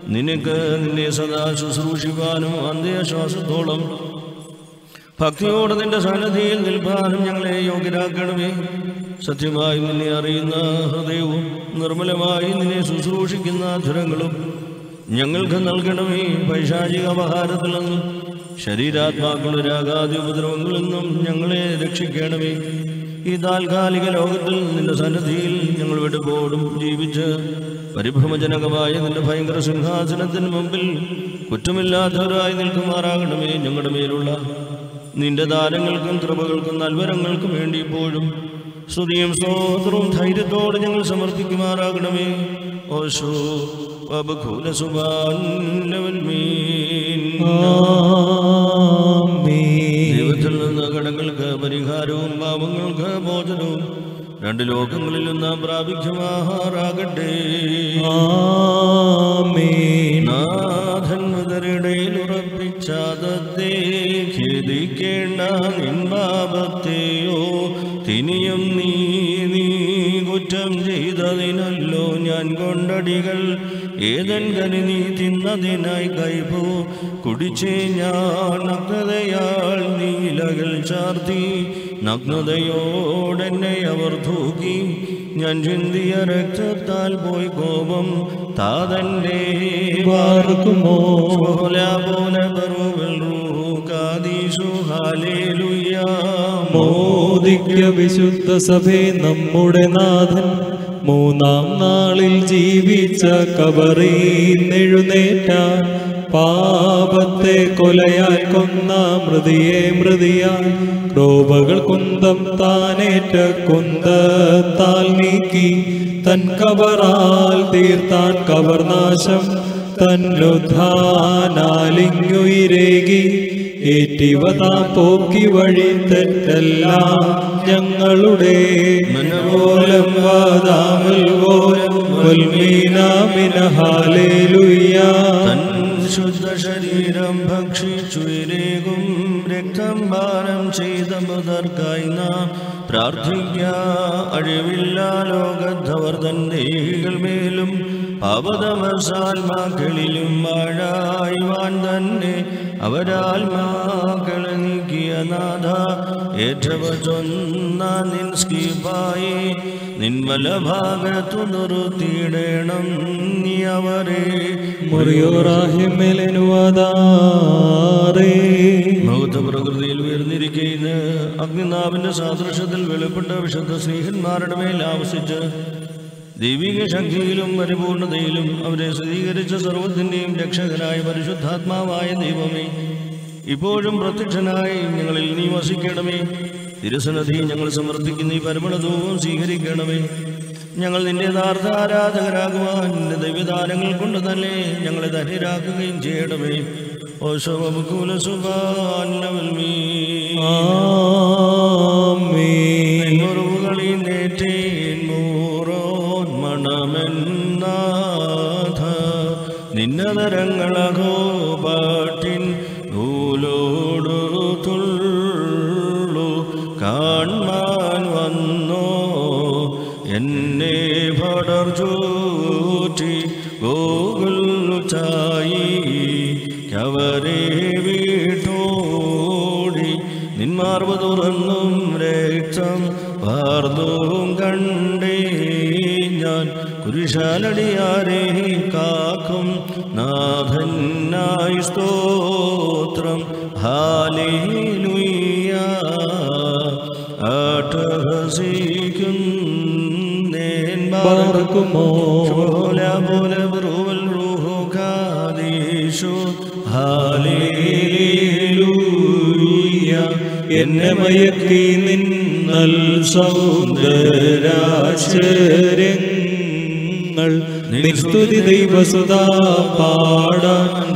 A: നിനക്ക് നിന്നെ സദാ ശുശ്രൂഷിപ്പാനും അന്ത്യശ്വാസത്തോളം ഭക്തിയോടെ നിന്റെ സന്നദ്ധിയിൽ നിൽപ്പാനും ഞങ്ങളെ യോഗ്യരാക്കണമേ സത്യമായി നിന്നെ അറിയുന്ന ഹൃദയവും നിർമ്മലമായി നിന്നെ ശുശ്രൂഷിക്കുന്ന അധുരങ്ങളും ഞങ്ങൾക്ക് നൽകണമേ പൈശാചിക അപഹാരത്തിൽ നിന്നും ശരീരാത്മാക്കളുടെ രാഗാദി ഉപദ്രവങ്ങളിൽ നിന്നും ഞങ്ങളെ രക്ഷിക്കണമേ ഈ താൽക്കാലിക ലോകത്തിൽ നിന്റെ സന്നദ്ധിയിൽ ഞങ്ങൾ വിടുപോടും ജീവിച്ച് പരിഭ്രമജനകമായ നിന്റെ ഭയങ്കര സിംഹാസനത്തിന് മുമ്പിൽ കുറ്റമില്ലാത്തവരായി നിൽക്കുമാറാകണമേ ഞങ്ങളുടെ മേലുള്ള നിന്റെ ദാനങ്ങൾക്കും കൃപകൾക്കും നൽവരങ്ങൾക്കും വേണ്ടി ഇപ്പോഴും സ്തുതിയും സ്തോത്രവും ധൈര്യത്തോടെ ഞങ്ങൾ സമർപ്പിക്കുമാറാകണമേ ഓശോ വബുഖൂല സുബാൻ
B: ആമേൻ.
A: ദൈവത്തിൽ നിന്ന് കടങ്ങൾക്ക് പരിഹാരവും പാപങ്ങൾക്ക് മോചനവും രണ്ട് ലോകങ്ങളിലും നാം പ്രാപിക്കുമാറാകട്ടെ
B: ആമേൻ.
A: നാഥൻ മുതലിടയിൽ ഉറപ്പിച്ചാതത്തെ ഖേദിക്കേണ്ട നിൻപാപത്തെയോ തിനിയും നീ നീ കുറ്റം ചെയ്തതിനല്ലോ ഞാൻ കൊണ്ടടികൾ ഏതൻ കനി നീ തിന്നതിനായി കൈപോ കുടിച്ചേ ഞാൻ നഗ്നതയാൾ നീലകൾ ചാർത്തി നഗ്നതയോടെന്നെ അവർ തൂക്കി ഞാൻ ചിന്തിയ രക്തത്താൽ പോയി കോപം താതന്റെ
B: വാർക്കുമോ
A: പോലെ പോലെ ബറുവിൽ റൂഹാദീശു ഹാലേലുയ്യ
B: മോദിക്ക വിശുദ്ധ സഭേ നമ്മുടെ നാഥൻ മൂന്നാം നാളിൽ ജീവിച്ച കബറീന്നെഴുന്നേറ്റ പാപത്തെ കൊലയാൽ കൊന്ന മൃതിയെ മൃതിയാൽ ക്രോപകൾ കുന്തം താനേറ്റ കുന്തത്താൽ നീക്കി തൻ കബറാൽ തീർത്താൻ കബർനാശം തന്നുധാനാലിങ്ങുയിരേകി ഏറ്റിവതാ പോക്കി വഴി തെറ്റെല്ലാം ഞങ്ങളുടെ മനോലം വാദാമുൽ ഹാലേലുയ്യാ
A: തൻ ശുദ്ധ ശരീരം ഭക്ഷിച്ചുരേകും രക്തം പാനം ചെയ്ത മുതർക്കായി നാം പ്രാർത്ഥിക്ക അഴിവില്ല ലോകത്തവർ തൻ ദേഹികൾ മേലും അവതമസാൽമാക്കളിലും വാഴായ്വാൻ തന്നെ അവരാൽമാക്കളെ നീക്കിയ നാഥ ഏറ്റവ ചൊന്ന നിൻ സ്കീപായി നിൻമല ഭാഗത്തു നിർത്തിയിടണം നീ അവരെ
B: മുറിയോറാഹിമെലനുവാദാറേ
A: ഭൗത പ്രകൃതിയിൽ ഉയർന്നിരിക്കുന്ന അഗ്നിനാവിന്റെ സാദൃശ്യത്തിൽ വെളിപ്പെട്ട വിശുദ്ധ സ്നേഹന്മാരുടെ മേൽ ആവസിച്ച് ദൈവിക ശക്തിയിലും പരിപൂർണതയിലും അവരെ സ്ഥിരീകരിച്ച സർവത്തിൻ്റെയും രക്ഷകനായ പരിശുദ്ധാത്മാവായ ദൈവമേ ഇപ്പോഴും പ്രത്യക്ഷനായി ഞങ്ങളിൽ നീ വസിക്കണമേ തിരുസന്നധി ഞങ്ങൾ സമർപ്പിക്കുന്ന ഈ പരമണതവും സ്വീകരിക്കണമേ ഞങ്ങൾ നിന്റെ യഥാർത്ഥ ആരാധകരാകുവാൻ നിന്റെ ദൈവദാനങ്ങൾ കൊണ്ട് തന്നെ ഞങ്ങളെ ധന്യരാക്കുകയും ചെയ്യണമേ ഓശോബുല സുബാന്നവൽമീ
B: ആമേൻ
A: മുറിവുകളിൽ നേറ്റേൻ മൂറോൻ മണമെന്നാഥ നിന്നതരങ്ങളകോ പാട്ടിൻ നൂലോടു തുള്ളു കാൺമാൻ വന്നോ എന്നെ പടർ ചൂറ്റി ഗോകുൽ ചായി കവരെ വീട്ടോടി നിന്മാർവ തുറന്നും രക്തം വാർന്നും കണ്ടേ ഞാൻ കുരിശാലടിയാരെ കാക്കും നാഥനായി സ്തോത്രം ഹാലേലുയ്യ ആട്ടഹസിക്കുന്നേൻ
B: പാർക്കുമോ
A: പോലെ പോലെ ബ്രൂവൽ റൂഹു കാദീശു ഹാലേലൂയ
B: എന്നെ മയക്കി നിന്നൽ സൗന്ദരാശ്ചര്യങ്ങൾ നിസ്തുതി ദൈവസുതാ പാടാൻ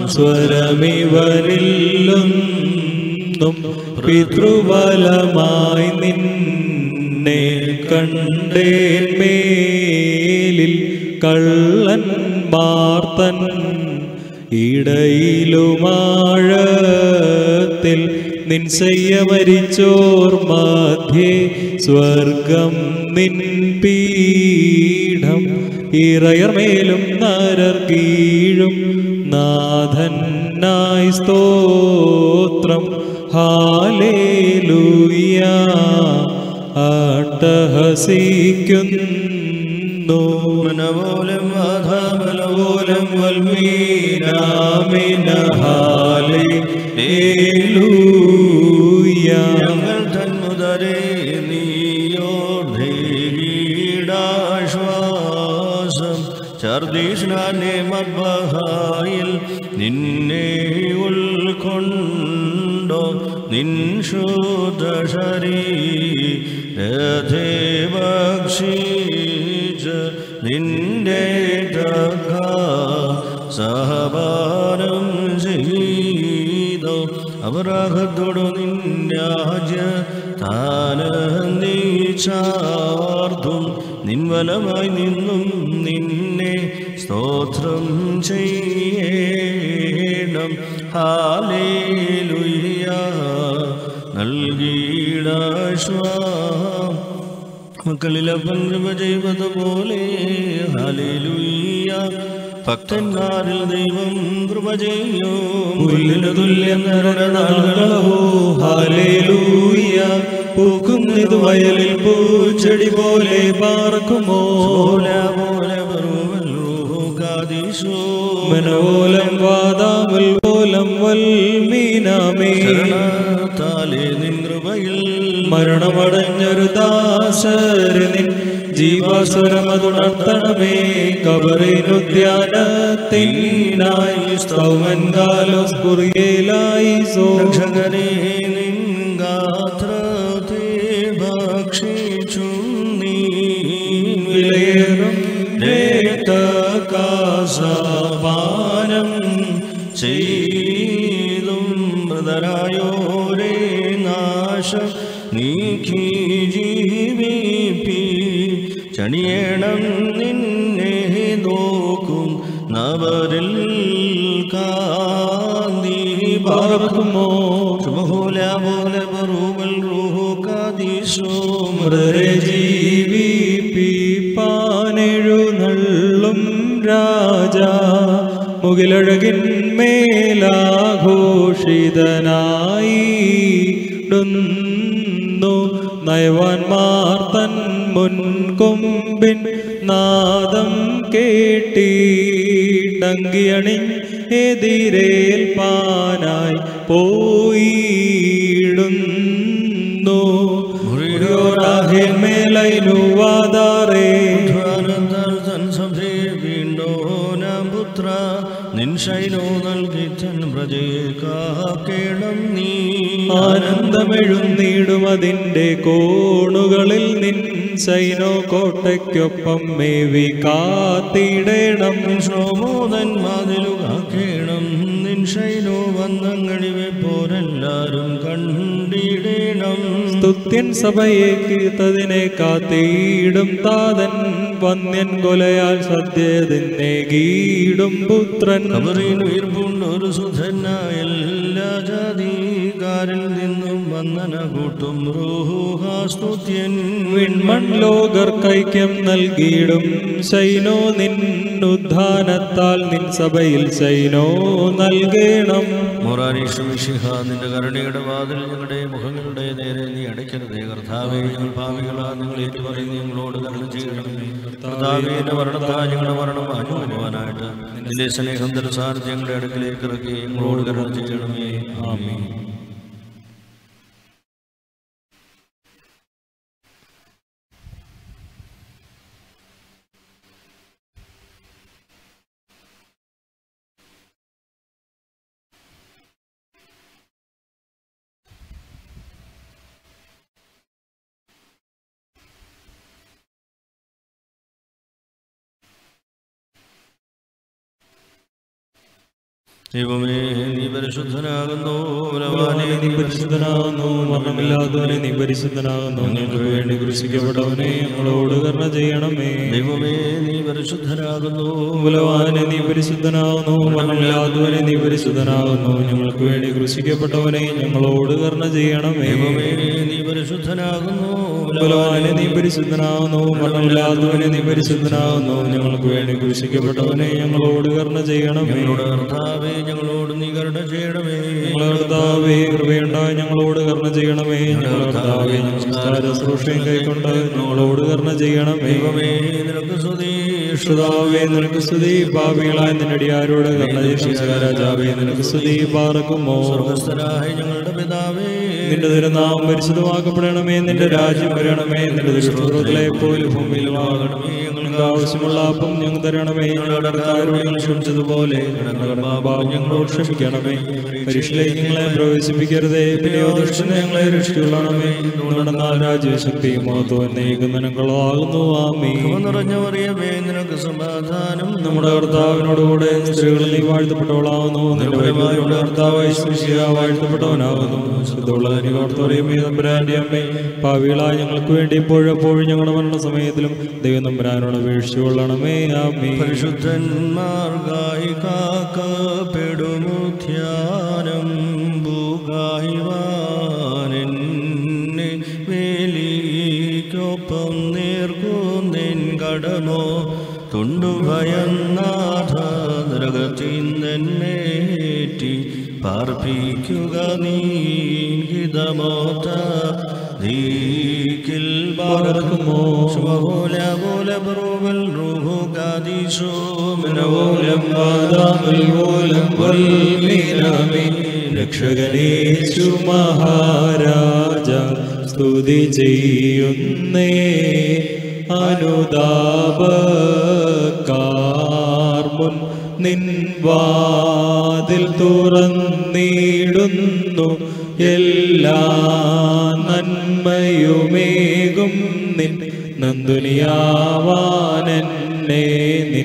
B: സ്വരമിവരില്ലൊന്നും പിതൃബലമായി നിന്നെ കണ്ടേൻ മേലിൽ കള്ളൻ മാർത്തൻ ഇടയിലുമാഴത്തിൽ നിൻസയ്യ മരിച്ചോർ മധ്യേ സ്വർഗം നിൻ പീഠം ഇറയർമേലും നരർ കീഴും നാഥനായി സ്തോത്രം ഹാലേലൂയ അട്ടഹസിക്കുന്നു
A: മനപോലം വാധാമലപോലം
B: മീനാമിനഹാലേ
A: ഞങ്ങൾ തന്മുതരേ നീയോർദ്ധീടാശ്വാസം ഛർദീഷ്ണാനെ മദ്ബഹായിൽ നിന്നെ ഉൾക്കൊണ്ടോ നിൻ ശുദ്ധശരീരഥേ ഭക്ഷിച്ച് നിന്റെ തക സഹപാനം ചെയ്തോ അവരാഹത്തോടു നിന്യാജ താനീച്ചാർത്തും നിൻവലമായി നിന്നും നിന്നെ സ്തോത്രം ചെയ്യണം ഹാലേലുയ്യ നൽകിയിടാശ്വാം മക്കളിലപ്പൻ കൃപ ചെയ്വതുപോലെ ഹാലേലുയ്യ ഭക്തന്മാരിൽ ദൈവം കൃപ ചെയ്യോ
B: പുല്ലിനു തുല്യം നരണനാളുകളോ ഹാലേലൂയ പൂക്കുന്നിതു വയലിൽ പൂച്ചെടി പോലെ പാർക്കുമോ
A: പോലെ പോലെ ബറുവല്ലൂകാദീശോ
B: മനോലം വാദാമുൽ പോലം വൽമീനാമേ
A: താലേ നിൻ കൃപയിൽ
B: മരണമടഞ്ഞൊരു ദാസരനിൻ ജീവാസുരമതുണർത്തണമേ കബറിനുദ്യാനത്തിനായി സ്തൗമൻ കാലോസ് കുറിയേലായി സോ
A: രക്ഷകനെ നിൻ ഗാത്രത്തെ ഭക്ഷിച്ചു നീ
B: വിലയേറും
A: രക്തകാസപാനം ചെയ്തും മൃതരായോരേ നാശം നീക്കി ജീവിപ്പി ചണിയണം നിന്നെ നോക്കും നവരിൽ കാന്തി
B: പാർക്കുമോ
A: ശുഭഹോല പോലെ ബറൂബൽ റൂഹു കാദീശോ
B: മൃതരെ ജീവിപ്പിപ്പാനെഴുന്നള്ളും രാജാ മുകിലഴകിന്മേലാഘോഷിതനായിടുന്നു നയവാൻമാർ തൻ മുൻകൊമ്പിൻ നാദം കേട്ടിടങ്കിയണിൻ എതിരേൽപ്പാനായി പോയിടുന്നു മേലൈനുവാദാറേ
A: പുത്ര നിൻ ശൈലോ നൽകി തൻ പ്രജയെ കാക്കേണം നീ
B: ആനന്ദമെഴുന്നീടും അതിൻ്റെ കോണുകളിൽ നിൻ സൈനോ കോട്ടയ്ക്കൊപ്പം മേവി കാത്തിടേണം
A: ശോഭോദൻ മാതിലു കാക്കേണം നിൻ ശൈലോ വന്നങ്ങളിവെ പോരെല്ലാരും കണ്ടിടേണം
B: സ്തുത്യൻ സഭയെ കീർത്തതിനെ കാത്തിയിടും താതൻ വന്യൻ കൊലയാൽ സദ്യതിനെ ഗീടും പുത്രൻ
A: കബറിൽ ഉയർപ്പുണ്ടൊരു സുധനായ എല്ലാ ജാതികാരിൽ നിന്നും വന്ദന കൂട്ടും റൂഹാസ്തുത്യൻ
B: വിൺമൺ ലോകർ കൈക്യം നൽകിയിടും ശൈനോ നിന്നുദ്ധാനത്താൽ നിൻ സഭയിൽ ശൈനോ നൽകണം
A: മൊറാരീഷുമിഷിഹ നിന്റെ കരുണയുടെ വാതിൽ ഞങ്ങളുടെ മുഖങ്ങളുടെ നേരെ നീ അടയ്ക്കരുതേ കർത്താവേ ഞങ്ങൾ ഭാവികളാ നിങ്ങൾ ഏറ്റുപറയുന്ന ഞങ്ങളോട് കരുണ ചെയ്യണമേ കർത്താവേ എന്റെ മരണത്താ ഞങ്ങളുടെ മരണം അനുഭവമാനായിട്ട് നിന്റെ സ്നേഹം ദർശാനത്തെ ഞങ്ങളുടെ അടുക്കിലേക്ക് ഇറക്കി ഞങ്ങളോട് കരുണ ചെയ്യണമേ ആമീൻ ദൈവമേ നീ പരിശുദ്ധനാകുന്നു ബലവാനേ,
B: നീ പരിശുദ്ധനാകുന്നു മരണമില്ലാത്തവനെ നീ പരിശുദ്ധനാകുന്നു ഞങ്ങൾക്ക് വേണ്ടി കൃഷിക്കപ്പെട്ടവനെ ഞങ്ങളോട് കരുണ ചെയ്യണമേ
A: ദൈവമേ നീ പരിശുദ്ധനാകുന്നു
B: ബലവാനെ നീ പരിശുദ്ധനാകുന്നു മരണമില്ലാത്തവനെ നീ പരിശുദ്ധനാകുന്നു ഞങ്ങൾക്ക് വേണ്ടി കൃഷിക്കപ്പെട്ടവനെ ഞങ്ങളോട് കരുണ ചെയ്യണമേ
A: ദൈവമേ നീ പരിശുദ്ധനാകുന്നു
B: ബലവാനെ നീ പരിശുദ്ധനാകുന്നു മരണമില്ലാത്തവനെ നീ പരിശുദ്ധനാകുന്നു ഞങ്ങൾക്ക് വേണ്ടി കൃഷിക്കപ്പെട്ടവനെ ഞങ്ങളോട് കരുണ ചെയ്യണമേ
A: ഞങ്ങളുടെ കർത്താവേ ഞങ്ങളോട് നീ കരുണ ചെയ്യണമേ
B: ഞങ്ങളുടെ കർത്താവേ കൃപയുണ്ടായി ഞങ്ങളോട് കരുണ ചെയ്യണമേ ഞങ്ങളുടെ കർത്താവേ നമസ്കാര ശുശ്രൂഷയും കൈക്കൊണ്ട് ഞങ്ങളോട് കരുണ ചെയ്യണമേ
A: ദൈവമേ നിനക്ക് സ്തുതി
B: ശ്രുതാവേ നിനക്ക് സ്തുതി പാപികളായ നിന്നടിയാരോട് കരുണ ചെയ്ത രാജാവേ നിനക്ക് സ്തുതി പാർക്കുമോ
A: സ്വർഗസ്ഥനായ ഞങ്ങളുടെ പിതാവേ
B: നിന്റെ തിരുനാമം പരിശുദ്ധമാക്കപ്പെടണമേ നിന്റെ രാജ്യം വരണമേ നിന്റെ ദുഷ്ടങ്ങളെ പോലെ ഭൂമിയിലുമാകണമേ ഞങ്ങൾക്ക് ആവശ്യമുള്ള അപ്പം ഞങ്ങൾ തരണമേ ഞങ്ങളുടെ കടക്കാരോട് ഞങ്ങൾ ക്ഷമിച്ചതുപോലെ ഞങ്ങളുടെ പാപം ഞങ്ങളോട് ക്ഷമിക്കണമേ പരീക്ഷയിലേക്ക് ഞങ്ങളെ പ്രവേശിപ്പിക്കരുതേ പിന്നെയോ ദുഷ്ടനെ ഞങ്ങളെ രക്ഷിക്കണമേ നമ്മുടെ രാജ്യശക്തിയും മഹത്വം നീക്കുന്നനങ്ങളാകുന്നു ആമീ
A: കൃപ നിറഞ്ഞ മറിയമേ നിനക്ക് സമാധാനം
B: നമ്മുടെ കർത്താവിനോടുകൂടെ സ്ത്രീകൾ നീ വാഴ്ത്തപ്പെട്ടവളാകുന്നു നിന്റെ വൈഭവയുടെ കർത്താവായി ശിഷ്യ വാഴ്ത്തപ്പെട്ടവനാകുന്നു ശുദ്ധമുള്ള കനികോർത്തോറിയമേ തമ്പുരാന്റെ അമ്മേ പാവികളായ ഞങ്ങൾക്ക് വേണ്ടി ഇപ്പോഴെപ്പോഴും ഞങ്ങളുടെ മരണ സമയത്തിലും ദൈവം തമ്പുരാനോട് വീഴ്ചകൊള്ളണമേ ആമേ
A: പരിശുദ്ധന്മാർഗായി കാക്കപ്പെടുമുധ്യാനം ഭൂഗായിവാനെന്നെ വേലിക്കൊപ്പം നീർക്കുന്നിൻ കടമോ തുണ്ടുഭയന്നാഥ നരകത്തിന്നെന്നേറ്റി പാർപ്പിക്കുക നീഹിതമോത്ത ധീക്കിൽ
B: പാർക്കുമോ
A: ശുഭപോലെ പോലെ പ്രൂവൽ റൂഹു കാദീശോ
B: മനവോലം വാദാമൽ പോലം വൽമീനാമേ രക്ഷകനേശു മഹാരാജ സ്തുതി ചെയ്യുന്നേ അനുതാപക്കാർമുൻ നിൻ വാതിൽ തുറന്നിടുന്നു എല്ലാ നന്മയുമേകും നിൻ നന്ദുനിയാവാനെന്നെ നിൻ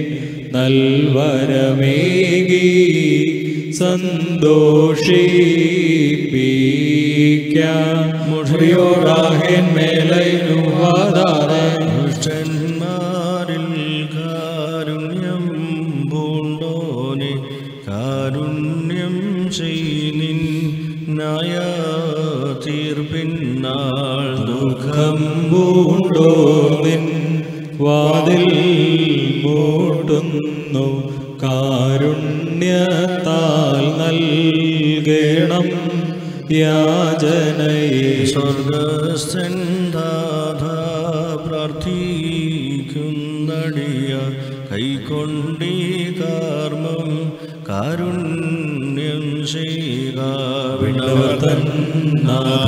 B: നൽവരമേകി സന്തോഷിപ്പിക്കാം മുഷിയോറാഹൻ മേലൈനുവാദാറേ
A: ദുഷ്ടന്മാരിൽ കാരുണ്യം പൂണ്ടോനെ കാരുണ്യം ചെയ്നിൻ നായ തീർപ്പിന്നാൾ ദുഃഖം
B: പൂണ്ടോ നിൻ വാതിൽ മൂട്ടുന്നു കാരുണ്യത്താൽ നൽകണം യാചനയെ
A: സ്വർഗസ്ഥൻ ദാത പ്രാർത്ഥിക്കുന്നടിയ കൈക്കൊണ്ടീ കാർമ്മം കാരുണ്യം ചെയ്യുക
B: വിണ്ണവർത്തൻ നാഥ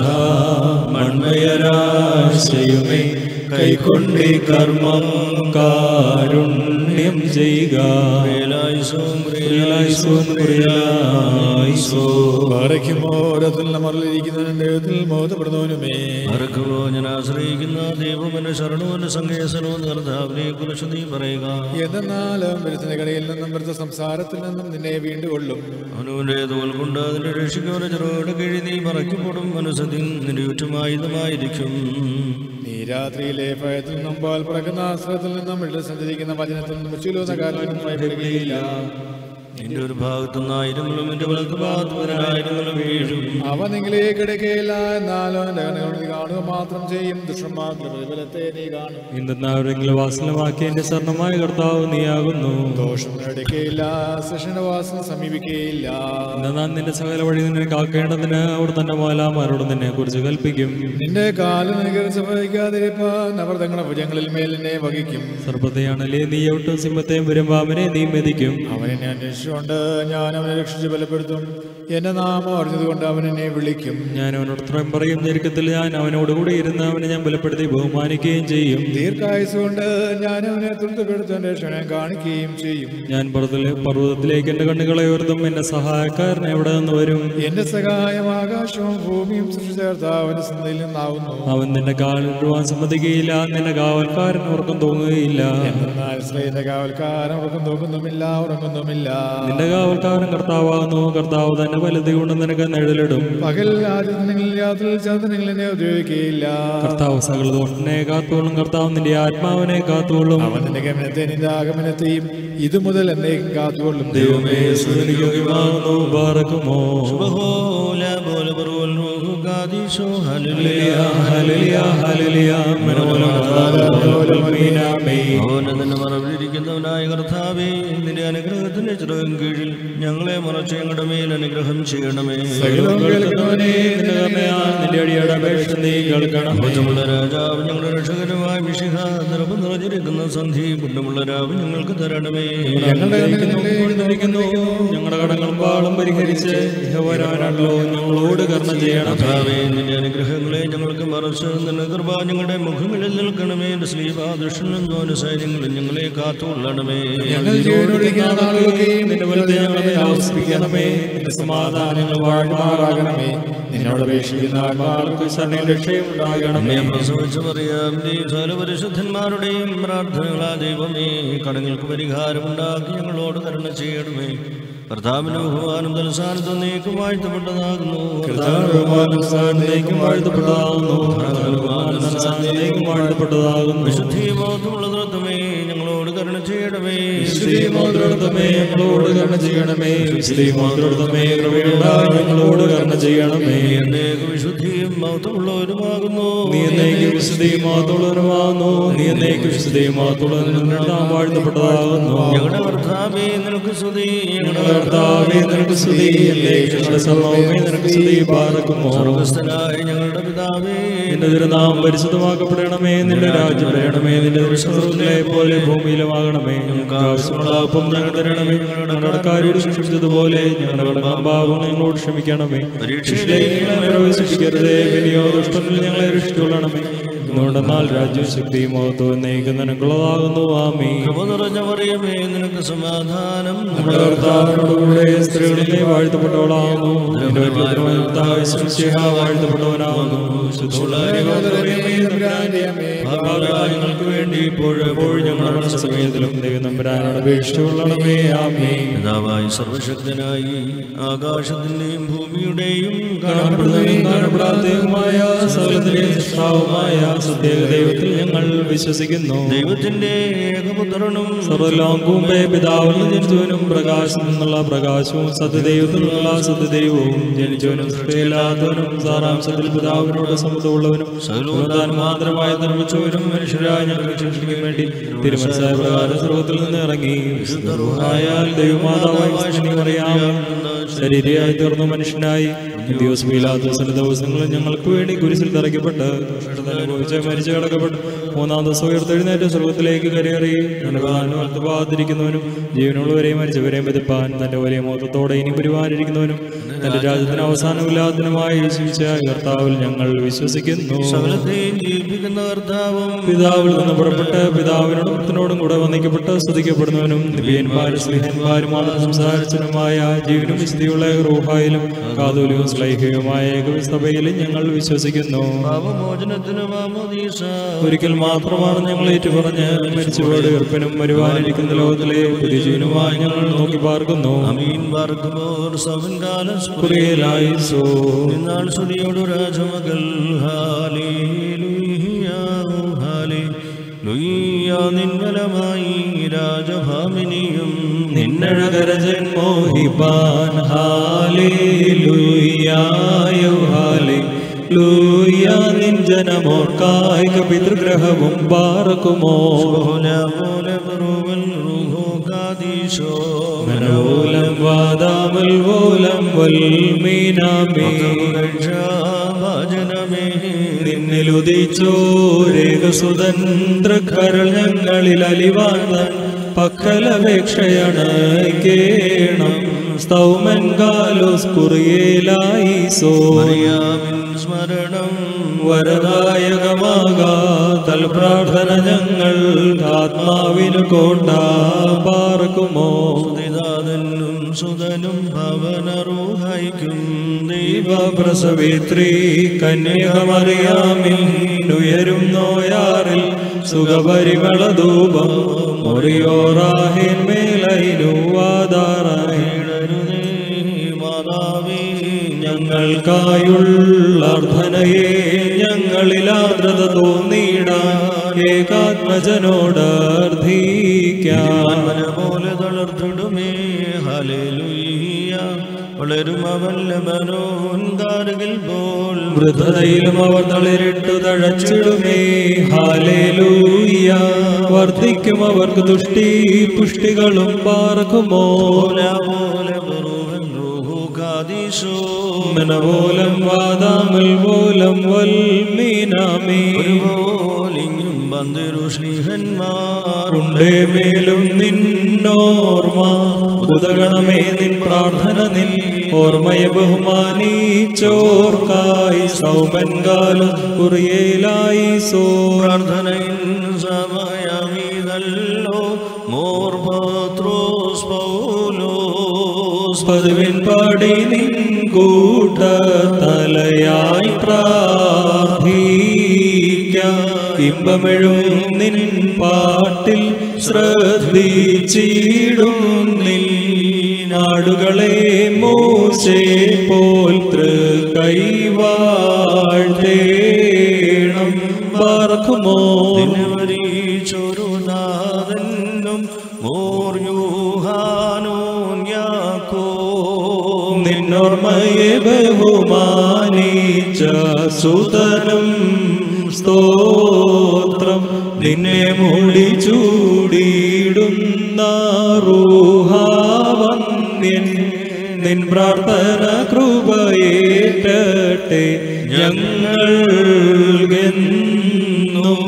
B: മൺമയരാശയുമേ കൈക്കൊണ്ടി കർമ്മം കാരുണ്യം ചെയ്യുക
A: വേലായുസോം
B: പ്രിയലായിസോൻ പ്രിയലായിസോ
C: പാറയ്ക്കുമോ ഓരോത്തിൽ മറലിരിക്കുന്നവനും ദൈവത്തിൽ മോഹപ്പെടുന്നവനുമേ
A: മറക്കുമോ ഞാൻ ആശ്രയിക്കുന്ന ദൈവമെന്റെ ശരണവും സങ്കേസനവും കർത്താവിനെ കുറിച്ച് നീ പറയുക
C: എന്തെന്നാലും വരുത്തിന്റെ കടയിൽ നിന്നും വരുത്ത സംസാരത്തിൽ നിന്നും നിന്നെ വീണ്ടുകൊള്ളും
A: അവനവന്റെ തോൽ കൊണ്ട് അതിനെ രക്ഷിക്കുന്നവരെ ചെറുകോട് കിഴി നീ മറയ്ക്കപ്പെടും മനസ്സതിൻ നിന്റെ ചുറ്റുമായുധമായിരിക്കും
C: നീ രാത്രിയിലെ ഭയത്തിൽ നിന്നും പാൽ പറക്കുന്ന ആശ്രയത്തിൽ നിന്നും ഇവിടെ സഞ്ചരിക്കുന്ന വചനത്തിൽ നിന്നും ഉച്ചയിലുന്ന കാലത്തിനും ഭയപ്പെടുകയില്ല
A: നിന്റെ ഒരു ഭാഗത്തുനിന്ന് ആയിരങ്ങളും എന്റെ വലത്ത് ഭാഗത്ത് പതിനായിരങ്ങളും വീഴും
C: അവ നിങ്ങളിലേക്ക് എടുക്കുകയില്ല എന്നാലോ എന്റെ കണ്ണുകൾ നീ കാണുക മാത്രം ചെയ്യും ദുഷ്ടന്മാരുടെ പ്രതിഫലത്തെ നീ കാണും
B: ഇന്നെന്നാവരെങ്കിലും വാസനമാക്കി എന്റെ സ്വർണമായ കർത്താവ് നീയാകുന്നു
C: ദോഷം എടുക്കുകയില്ല ശിക്ഷണ വാസന സമീപിക്കുകയില്ല
B: എന്നാൽ നിന്റെ സകല വഴി നിന്നെ കാക്കേണ്ടതിന് അവർ തന്റെ മോലാമാരോട് നിന്നെ കുറിച്ച് കൽപ്പിക്കും
C: നിന്റെ കാലം നികരിച്ച് വഹിക്കാതിരിപ്പാൻ അവർ തങ്ങളുടെ ഭുജങ്ങളിൽ മേൽ നിന്നെ വഹിക്കും
B: സർപ്പത്തെയാണല്ലേ നീ ഔട്ടും സിംഹത്തെയും വരുമ്പാമനെ നീ മെതിക്കും
C: അവൻ എന്നെ അന്വേഷിച്ചുകൊണ്ട് ഞാൻ അവനെ രക്ഷിച്ച് ബലപ്പെടുത്തും എന്റെ നാമം അറിഞ്ഞതുകൊണ്ട് അവൻ എന്നെ വിളിക്കും
B: ഞാൻ അവനോട് ഉത്തരം പറയും ഞെരുക്കത്തിൽ ഞാൻ അവനോടുകൂടി ഇരുന്ന് അവനെ ഞാൻ ബലപ്പെടുത്തി ബഹുമാനിക്കുകയും ചെയ്യും
C: ദീർഘായുസ് കൊണ്ട് ഞാൻ അവനെ തൃപ്തിപ്പെടുത്തും എന്റെ ക്ഷണം കാണിക്കുകയും ചെയ്യും
B: ഞാൻ പർവ്വതത്തിലെ പർവ്വതത്തിലേക്ക് എന്റെ കണ്ണുകളെ ഉയർത്തും എന്റെ സഹായക്കാരൻ എവിടെ നിന്ന് വരും
C: എന്റെ സഹായം ആകാശവും ഭൂമിയും സൃഷ്ടിച്ചേർത്ത അവന്റെ സന്ധയിൽ നിന്നാവുന്നു
B: അവൻ നിന്റെ കാലിടുവാൻ സമ്മതിക്കുകയില്ല നിന്റെ കാവൽക്കാരൻ ഉറക്കം തോന്നുകയില്ല
C: എന്നാൽ ഇസ്രയേലിന്റെ കാവൽക്കാരൻ ഉറക്കം നോക്കുന്നുമില്ല ഉറങ്ങുന്നുമില്ല
B: നിന്റെ കാവൽക്കാരൻ കർത്താവാകുന്നു കർത്താവ് തന്നെ വലുതി കൊണ്ട് നിനക്ക് നിഴലിടും
C: പകൽ ആദിത്യങ്ങളിൽ രാത്രിയിൽ ചന്ദ്രനിൽ എന്നെ ഉപദ്രവിക്കുകയില്ല
B: കർത്താവ് സകല ദോഷനെ കാത്തോളും കർത്താവ് നിന്റെ ആത്മാവിനെ കാത്തോളും
C: അവൻ നിന്റെ ഗമനത്തെ നിന്റെ ആഗമനത്തെയും ഇതു മുതൽ എന്നേക്കും കാത്തുകൊള്ളും
B: ദൈവമേ സുനിയോഗിമാകുന്നു പാറക്കുമോ
A: ബഹോല ബോല ബറുവൽ റൂഹു ഖാദിശോ ഹല്ലേലൂയ
B: ഹല്ലേലൂയ ഹല്ലേലൂയ മനോലം കർത്താവ് മീനാമേ
A: ഓനതന്നെ മറവിലിരിക്കുന്നവനായ കർത്താവേ നിന്റെ അനുഗ്രഹത്തിന്റെ ചിറകും കീഴിൽ ഞങ്ങളെ മറച്ച് ഞങ്ങളുടെ മേൽ അനുഗ്രഹം ചെയ്യണമേ
C: സകലവും കേൾക്കുന്നവനെ
B: നിന്റെ കരുണയാൽ നിന്റെ അടിയുടെ അപേക്ഷ നീ കേൾക്കണം
A: ബുദ്ധമുള്ള രാജാവ് ഞങ്ങളുടെ രക്ഷകരമായ മിഷിഹ നിറവ് നിറഞ്ഞിരിക്കുന്ന സന്ധി ബുദ്ധമുള്ള രാവ് ഞങ്ങൾക്ക് തരണമേ
C: ഞങ്ങളുടെ
B: ിരിക്കുന്നു ഞങ്ങളുടെ കടങ്ങളും പാളും പരിഹരിച്ച് വരാനാണല്ലോ ഞങ്ങളോട് കർണ ചെയ്യണം
A: കർത്താവേ നിന്റെ അനുഗ്രഹങ്ങളെ ഞങ്ങൾക്ക് മറച്ച് നിന്റെ കൃപ ഞങ്ങളുടെ മുഖങ്ങളിൽ നിൽക്കണമേ എന്റെ ശ്രീപാദൃഷ്ണനും അനുസൈന്യങ്ങളും ഞങ്ങളെ കാത്തുകൊള്ളണമേ
C: ഞങ്ങൾ ജീവനോടിരിക്കുന്ന നാളുകളൊക്കെയും
B: നിന്റെ വലത്തെ ഞങ്ങളെ ആവസിപ്പിക്കണമേ നിന്റെ സമാധാനങ്ങൾ
C: വാഴ്മാറാകണമേ നിന്നോട് അപേക്ഷിക്കുന്ന ആത്മാർക്ക്
B: ശരണ രക്ഷയും ഉണ്ടാകണമേ
A: അമ്മയെ പ്രസവിച്ചു പറയാം സകല പരിശുദ്ധന്മാരുടെയും പ്രാർത്ഥനകളാ ദൈവമേ കടങ്ങൾക്ക് പരിഹാരമുണ്ടാക്കി ഞങ്ങളോട് കരുണ ചെയ്യണമേ കർത്താവിന്റെ ബഹുമാനം തലസ്ഥാനത്ത് നീക്കും വാഴ്ത്തപ്പെട്ടതാകുന്നു
B: ബഹുമാനം സ്ഥാനത്തേക്കും വാഴ്ത്തപ്പെട്ടതാകുന്നു ബഹുമാനം സ്ഥാനത്തേക്കും വാഴ്ത്തപ്പെട്ടതാകുന്നു
A: വിശുദ്ധിമോഹമുള്ള നൃത്തമേ ഞങ്ങളോട് കരുണ ചെയ്യണമേ
B: ശ്രീമാതൃതമേ ഞങ്ങളോട് കരുണ ചെയ്യണമേ ശ്രീമാതൃതമേ കൃപയുണ്ടായി ഞങ്ങളോട് കരുണ ചെയ്യണമേ
A: എന്നേക്ക് വിശുദ്ധിയും മഹത്വമുള്ളവരുമാകുന്നു
B: നീ എന്നേക്ക് വിശുദ്ധിയും മാത്തുള്ളവരുമാകുന്നു നീ എന്നേക്ക് വിശുദ്ധിയും മാത്തുള്ളവരും വാഴ്ത്തപ്പെട്ടതാകുന്നു
A: ഞങ്ങളുടെ കർത്താവേ നിനക്ക് സ്തുതി ഞങ്ങളുടെ
B: കർത്താവേ നിനക്ക് സ്തുതി എന്നേക്ക് ഞങ്ങളുടെ സർവമേ നിനക്ക് സ്തുതി പാർക്കുമോ
A: സ്വർഗസ്ഥനായ ഞങ്ങളുടെ പിതാവേ
B: നിന്റെ തിരുനാമം പരിശുദ്ധമാക്കപ്പെടണമേ നിന്റെ രാജ്യം വരണമേ നിന്റെ ദൃശ്യങ്ങളെ പോലെ ഭൂമിയിലുമാകണമേ ഞങ്ങൾക്ക് ആവശ്യമുള്ള അപ്പം ഞങ്ങൾ തരണമേ ഞങ്ങളുടെ കടക്കാരോട് ക്ഷമിച്ചതുപോലെ ഞങ്ങളുടെ പാപങ്ങൾ ഞങ്ങളോട് ക്ഷമിക്കണമേ പരീക്ഷയിലേക്ക് ഞങ്ങളെ പ്രവേശിപ്പിക്കരുതേ വലിയോ ദുഷ്ടനിൽ ഞങ്ങളെ രക്ഷിച്ചുകൊള്ളണമേ എന്തുകൊണ്ടെന്നാൽ രാജ്യവും ശക്തിയും മഹത്വം എന്നേക്കും നിനക്കുള്ളതാകുന്നു ആമീ
A: കൃപ നിറഞ്ഞ പറയുമേ നിനക്ക് സമാധാനം
B: നമ്മുടെ കർത്താവിനോടുകൂടെ സ്ത്രീകളിലെ വാഴ്ത്തപ്പെട്ടവളാകുന്നു നിന്റെ വലിയ കർത്താവ് ശിക്ഷ വാഴ്ത്തപ്പെട്ടവനാകുന്നു ഞങ്ങൾക്ക് വേണ്ടി ഇപ്പോഴെപ്പോഴും ഞങ്ങളുടെ സമയത്തിലും ദൈവനമ്പരാനോട് അപേക്ഷിച്ചുകൊള്ളണമേ ആമേ
A: പിതാവായി സർവശക്തനായി ആകാശത്തിന്റെയും ഭൂമിയുടെയും
B: കാണപ്പെടുന്നതും കാണപ്പെടാത്തതുമായ സകലത്തിലെയും സൃഷ്ടാവുമായ സത്യേക ദൈവത്തിൽ ഞങ്ങൾ വിശ്വസിക്കുന്നു
A: ദൈവത്തിന്റെ ഏകപുത്രനും
B: സർവെല്ലാം കൂമ്പേ പിതാവിൽ നിന്ന് ജനിച്ചവനും പ്രകാശം നിന്നുള്ള പ്രകാശവും സത്യദൈവത്തിൽ നിന്നുള്ള സത്യദൈവവും ജനിച്ചവനും സൃഷ്ടിയില്ലാത്തവനും സാറാംശത്തിൽ പിതാവിനോട് സമത്വമുള്ളവനും സർവതാൻ മാത്രമായി നിർമ്മിച്ചവനും മനുഷ്യരായ ഞങ്ങൾ രക്ഷിക്കാൻ വേണ്ടി തിരുമനസായ പ്രകാരം സർവത്തിൽ നിന്ന് ഇറങ്ങി വിശുദ്ധറുഹായാൽ ദൈവമാതാവായി അറിയാം ശരീരയായി തീർന്ന മനുഷ്യനായി ദിവസമില്ലാത്ത ചില ദിവസങ്ങളിൽ ഞങ്ങൾക്ക് വേണ്ടി കുരിശിൽ തറയ്ക്കപ്പെട്ട് കഷ്ടത അനുഭവിച്ച് മരിച്ചു കിടക്കപ്പെട്ട് മൂന്നാം ദിവസം ഉയർത്തെഴുന്നേറ്റ് സ്വർഗത്തിലേക്ക് കരയേറി ബാധിരിക്കുന്നവനും ജീവനുള്ളവരെയും മരിച്ചവരെയും ബതിപ്പാൻ തന്റെ വലിയ മോത്തത്തോടെ ഇനി വരുവാനിരിക്കുന്നവനും തന്റെ രാജ്യത്തിന് അവസാനമില്ലാത്തതിനുമായി യേശുവിച്ച കർത്താവിൽ ഞങ്ങൾ വിശ്വസിക്കുന്നു
A: സകലത്തെയും ജീവിപ്പിക്കുന്ന കർത്താവും
B: പിതാവിൽ നിന്ന് പുറപ്പെട്ട് പിതാവിനോടും പുത്രനോടും കൂടെ വന്ദിക്കപ്പെട്ട് സ്തുതിക്കപ്പെടുന്നവനും നിബിയന്മാരും സ്നേഹന്മാരുമാണ് സംസാരിച്ചനുമായ ജീവനും വിശുദ്ധിയുള്ള റൂഹായിലും കാതോലിയും സ്ലൈഹികവുമായ ഏകവിസഭയിലും ഞങ്ങൾ വിശ്വസിക്കുന്നു
A: പാപമോചനത്തിന് മാമോദീസ
B: ഒരിക്കൽ മാത്രമാണ് ഞങ്ങൾ ഏറ്റുപറഞ്ഞ് മരിച്ചുപോട് ഉറപ്പിനും വരുവാനിരിക്കുന്ന ലോകത്തിലെ പുതിയ ജീവനുമായി ഞങ്ങൾ നോക്കി പാർക്കുന്നു
A: അമീൻ പാർക്കുമോർ സവൻ കാലം
B: കുറിയലായി സോ
A: നിന്നാൾ സ്തുതിയോടു രാജമകൾ ഹാലേ ഹാലേ ലുയ്യ നിൻവലമായി രാജഭാമിനിയും
B: നിന്നഴകരജൻ മോഹിപ്പാൻ ഹാലേ ലൂയായോ ഹാലേ ലൂയ നിൻ ജനമോർക്കായിക പിതൃഗ്രഹവും പാർക്കുമോ
A: പോലെ പോലെ ബറുവൽ റൂഹോ കാദീശോ
B: മനോലം വാദാമൽ വോലം വൽമീനാമേ
A: രക്ഷാഭാജനമേ
B: നിന്നിലുദിച്ചോരേക സ്വതന്ത്രകരൾ ഞങ്ങളിൽ അലിവാർന്നൻ പക്കലപേക്ഷയാണ് കേണം സ്തൗമൻ കാലോസ് കുറിയേലായി സോ
A: മറിയാമിൻ സ്മരണം
B: വരദായകമാകാ തൽ പ്രാർത്ഥന ഞങ്ങൾ ആത്മാവിനു കൊണ്ട പാർക്കുമോ
A: സുതിദാതനും സുതനും ഭവനറൂഹൈക്കും ദൈവ
B: പ്രസവിത്രി കന്യകമറിയാമിൽ ഉയരും നോയാറിൽ സുഖപരിമള ധൂപം മുറിയോറാഹിൻ മേലൈനു വാദാറായി ഞങ്ങൾക്കായുള്ള അർത്ഥനയെ ഞങ്ങളിൽ ആർദ്രത തോന്നിയിടാൻ ഏകാത്മജനോട് അർത്ഥിക്കാം
A: മല പോലെ തളർത്തിടുമേ ഹല്ലേലൂയ വളരും അവൻ ലബനോൻ കാരുകിൽ പോൽ
B: വൃദ്ധതയിലും അവർ തളിരിട്ടു തഴച്ചിടുമേ ഹാലേലൂയ വർദ്ധിക്കും അവർക്ക് തുഷ്ടി പുഷ്ടികളും പാർക്കുമോ
A: പോലെ പോലെ ബറുവൻ റൂഹു കാദീശോ
B: മനപോലം വാദാമൽ പോലം വൽമീനാമേ
A: പോലിങ്ങും ബന്ദിരു ശ്രീഹന്മാർ
B: ഉണ്ടേ മേലും നിന്നോർമ്മ ഉദകണമേ നിൻ പ്രാർത്ഥന നിൻ ഓർമ്മയെ ബഹുമാനിച്ചോർക്കായി സൗമൻകാലം കുറിയേലായി സോ
A: പ്രാർത്ഥനയിൻ സമയമീതല്ലോ മോർ പത്രോസ് പൗലോസ്
B: പതിവിൻ പാടി നിൻ കൂട്ട തലയായി പ്രാർത്ഥിക്കാം ഇമ്പമെഴും നിൻ പാട്ടിൽ ശ്രദ്ധിച്ചിടും നിൻ നാടുകളെ മൂസേ പോൽ കൈവാഴ്ത്തേണം പാർക്കുമോ
A: ദിനവരീച്ചൊരു നാഥനും മോർ യൂഹാനോൻ യാക്കോ
B: നിന്നോർമ്മയെ ബഹുമാനിച്ച സുതനും സ്തോത്രം നിന്നെ മൂടി ചൂടിയിടുന്ന റൂഹാവന്യൻ നിൻ പ്രാർത്ഥന കൃപയേറ്റട്ടെ ഞങ്ങൾക്കെന്നും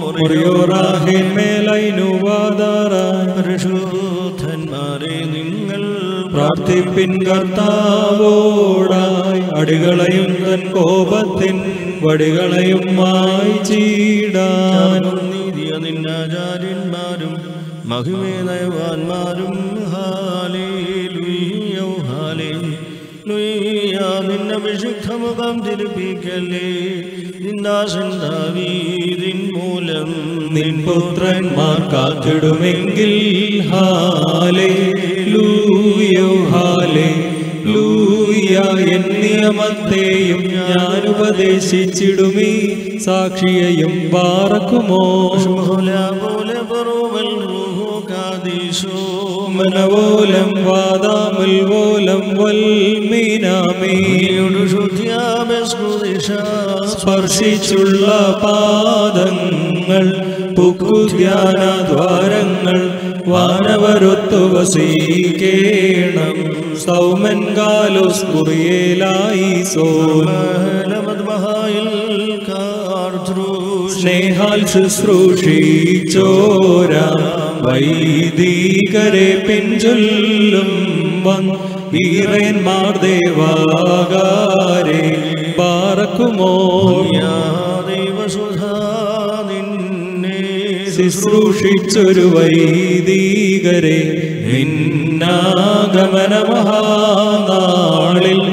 B: മുറിയോറാഹിന്മേലൈനുവാദാറായി
A: പരിശുദ്ധന്മാരെ നിങ്ങൾ
B: പ്രാർത്ഥിപ്പിൻ കർത്താവോടായി അടികളെയും തൻ കോപത്തിൻ വടികളെയും മായ്ചീടാൻ
A: നീതിയ നിന്നാചാര്യന്മാരും മഹിമേ നയവാന്മാരും ഹാലേ ലുയ്യോ ഹാലേ ലുയ്യ നിന്നഭിഷിക്ത മുഖം തിരുപ്പിക്കല്ലേ നിന്നാശൻ ദാവീദിൻ മൂലം
B: നിൻ പുത്രന്മാർ കാത്തിടുമെങ്കിൽ ഹാലേ ലൂയോ ഹാലേ ലൂയ എൻ നിയമത്തെയും ഞാൻ ഉപദേശിച്ചിടുമീ സാക്ഷിയെയും പാറക്കുമോ
A: പോലെ പോലെ പറവൽ റൂഹു കാദീശോ
B: മനവോലം വാദാമൽ പോലം വൽമീനാമേ
A: ശുദ്ധ്യാമസ്കുദിശ
B: സ്പർശിച്ചുള്ള പാദങ്ങൾ പുക്കുധ്യാനദ്വാരങ്ങൾ വാനവരൊത്തു വസീകേണം സൗമൻ കാലോസ് കുറിയേലായി സോൻ
A: മദ്മഹായിൽ കാർദ്രൂഷ്
B: സ്നേഹാൽ ശുശ്രൂഷിച്ചോര വൈദികരെ പിഞ്ചൊല്ലും വൻ ഈറന്മാർ ദേവാകാരെ പാറക്കുമോ
A: ദൈവസുധാ നിന്നെ
B: ശുശ്രൂഷിച്ചൊരു വൈദികരെ നിന്നാഗമന മഹാനാളിൽ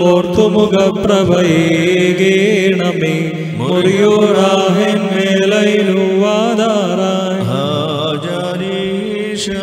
B: ഓർത്തുമുഖപ്രഭയേകേണമേ മുറിയോറാഹൻ മേലയിലുവാതാറായി
A: ഹാജരീഷ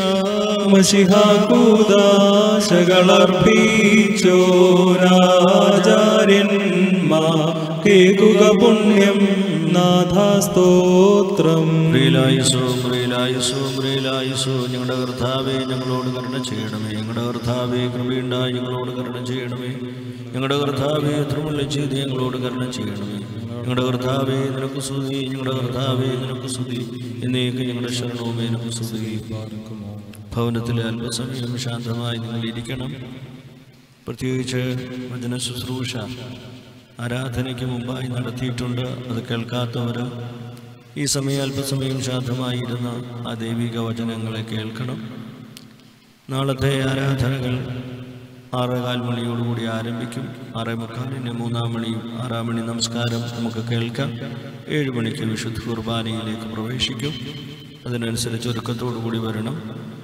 B: മഷിഹാകൂദാശകളർപ്പിച്ചോരാചാര്യന്മാ കേകുക പുണ്യം നാഥാസ്തോത്രം
A: പ്രിയലായുസോ പ്രിയലായുസോ പ്രിയലായുസോ ഞങ്ങളുടെ കർത്താവെ ഞങ്ങളോട് കരുണ ചെയ്യണമേ ഞങ്ങളുടെ കർത്താവെ കൃപയുണ്ടായി ഞങ്ങളോട് കരുണ ചെയ്യണമേ ഞങ്ങളുടെ കർത്താവെ എത്രമുള്ള ചെയ്ത് ഞങ്ങളോട് കരുണ ചെയ്യണമേ ഞങ്ങളുടെ കർത്താവെ നിനക്ക് സ്തുതി ഞങ്ങളുടെ കർത്താവെ നിനക്ക് സ്തുതി എന്നേക്ക് ഞങ്ങളുടെ ശരണവും നിനക്ക് സ്തുതി ഭവനത്തിലെ അല്പസമയം ശാന്തമായി നിങ്ങൾ ഇരിക്കണം പ്രത്യേകിച്ച് വചന ശുശ്രൂഷ ആരാധനയ്ക്ക് മുമ്പായി നടത്തിയിട്ടുണ്ട് അത് കേൾക്കാത്തവർ ഈ സമയം അല്പസമയം ശാന്തമായിരുന്ന ആ ദൈവിക വചനങ്ങളെ കേൾക്കണം നാളത്തെ ആരാധനകൾ ആറേകാൽ മണിയോടുകൂടി ആരംഭിക്കും ആറേ മുക്കാലിന് മൂന്നാം മണിയും ആറാം മണി നമസ്കാരം നമുക്ക് കേൾക്കാം ഏഴ് മണിക്ക് വിശുദ്ധ കുർബാനയിലേക്ക് പ്രവേശിക്കും അതിനനുസരിച്ച് ഒരുക്കത്തോടു കൂടി വരണം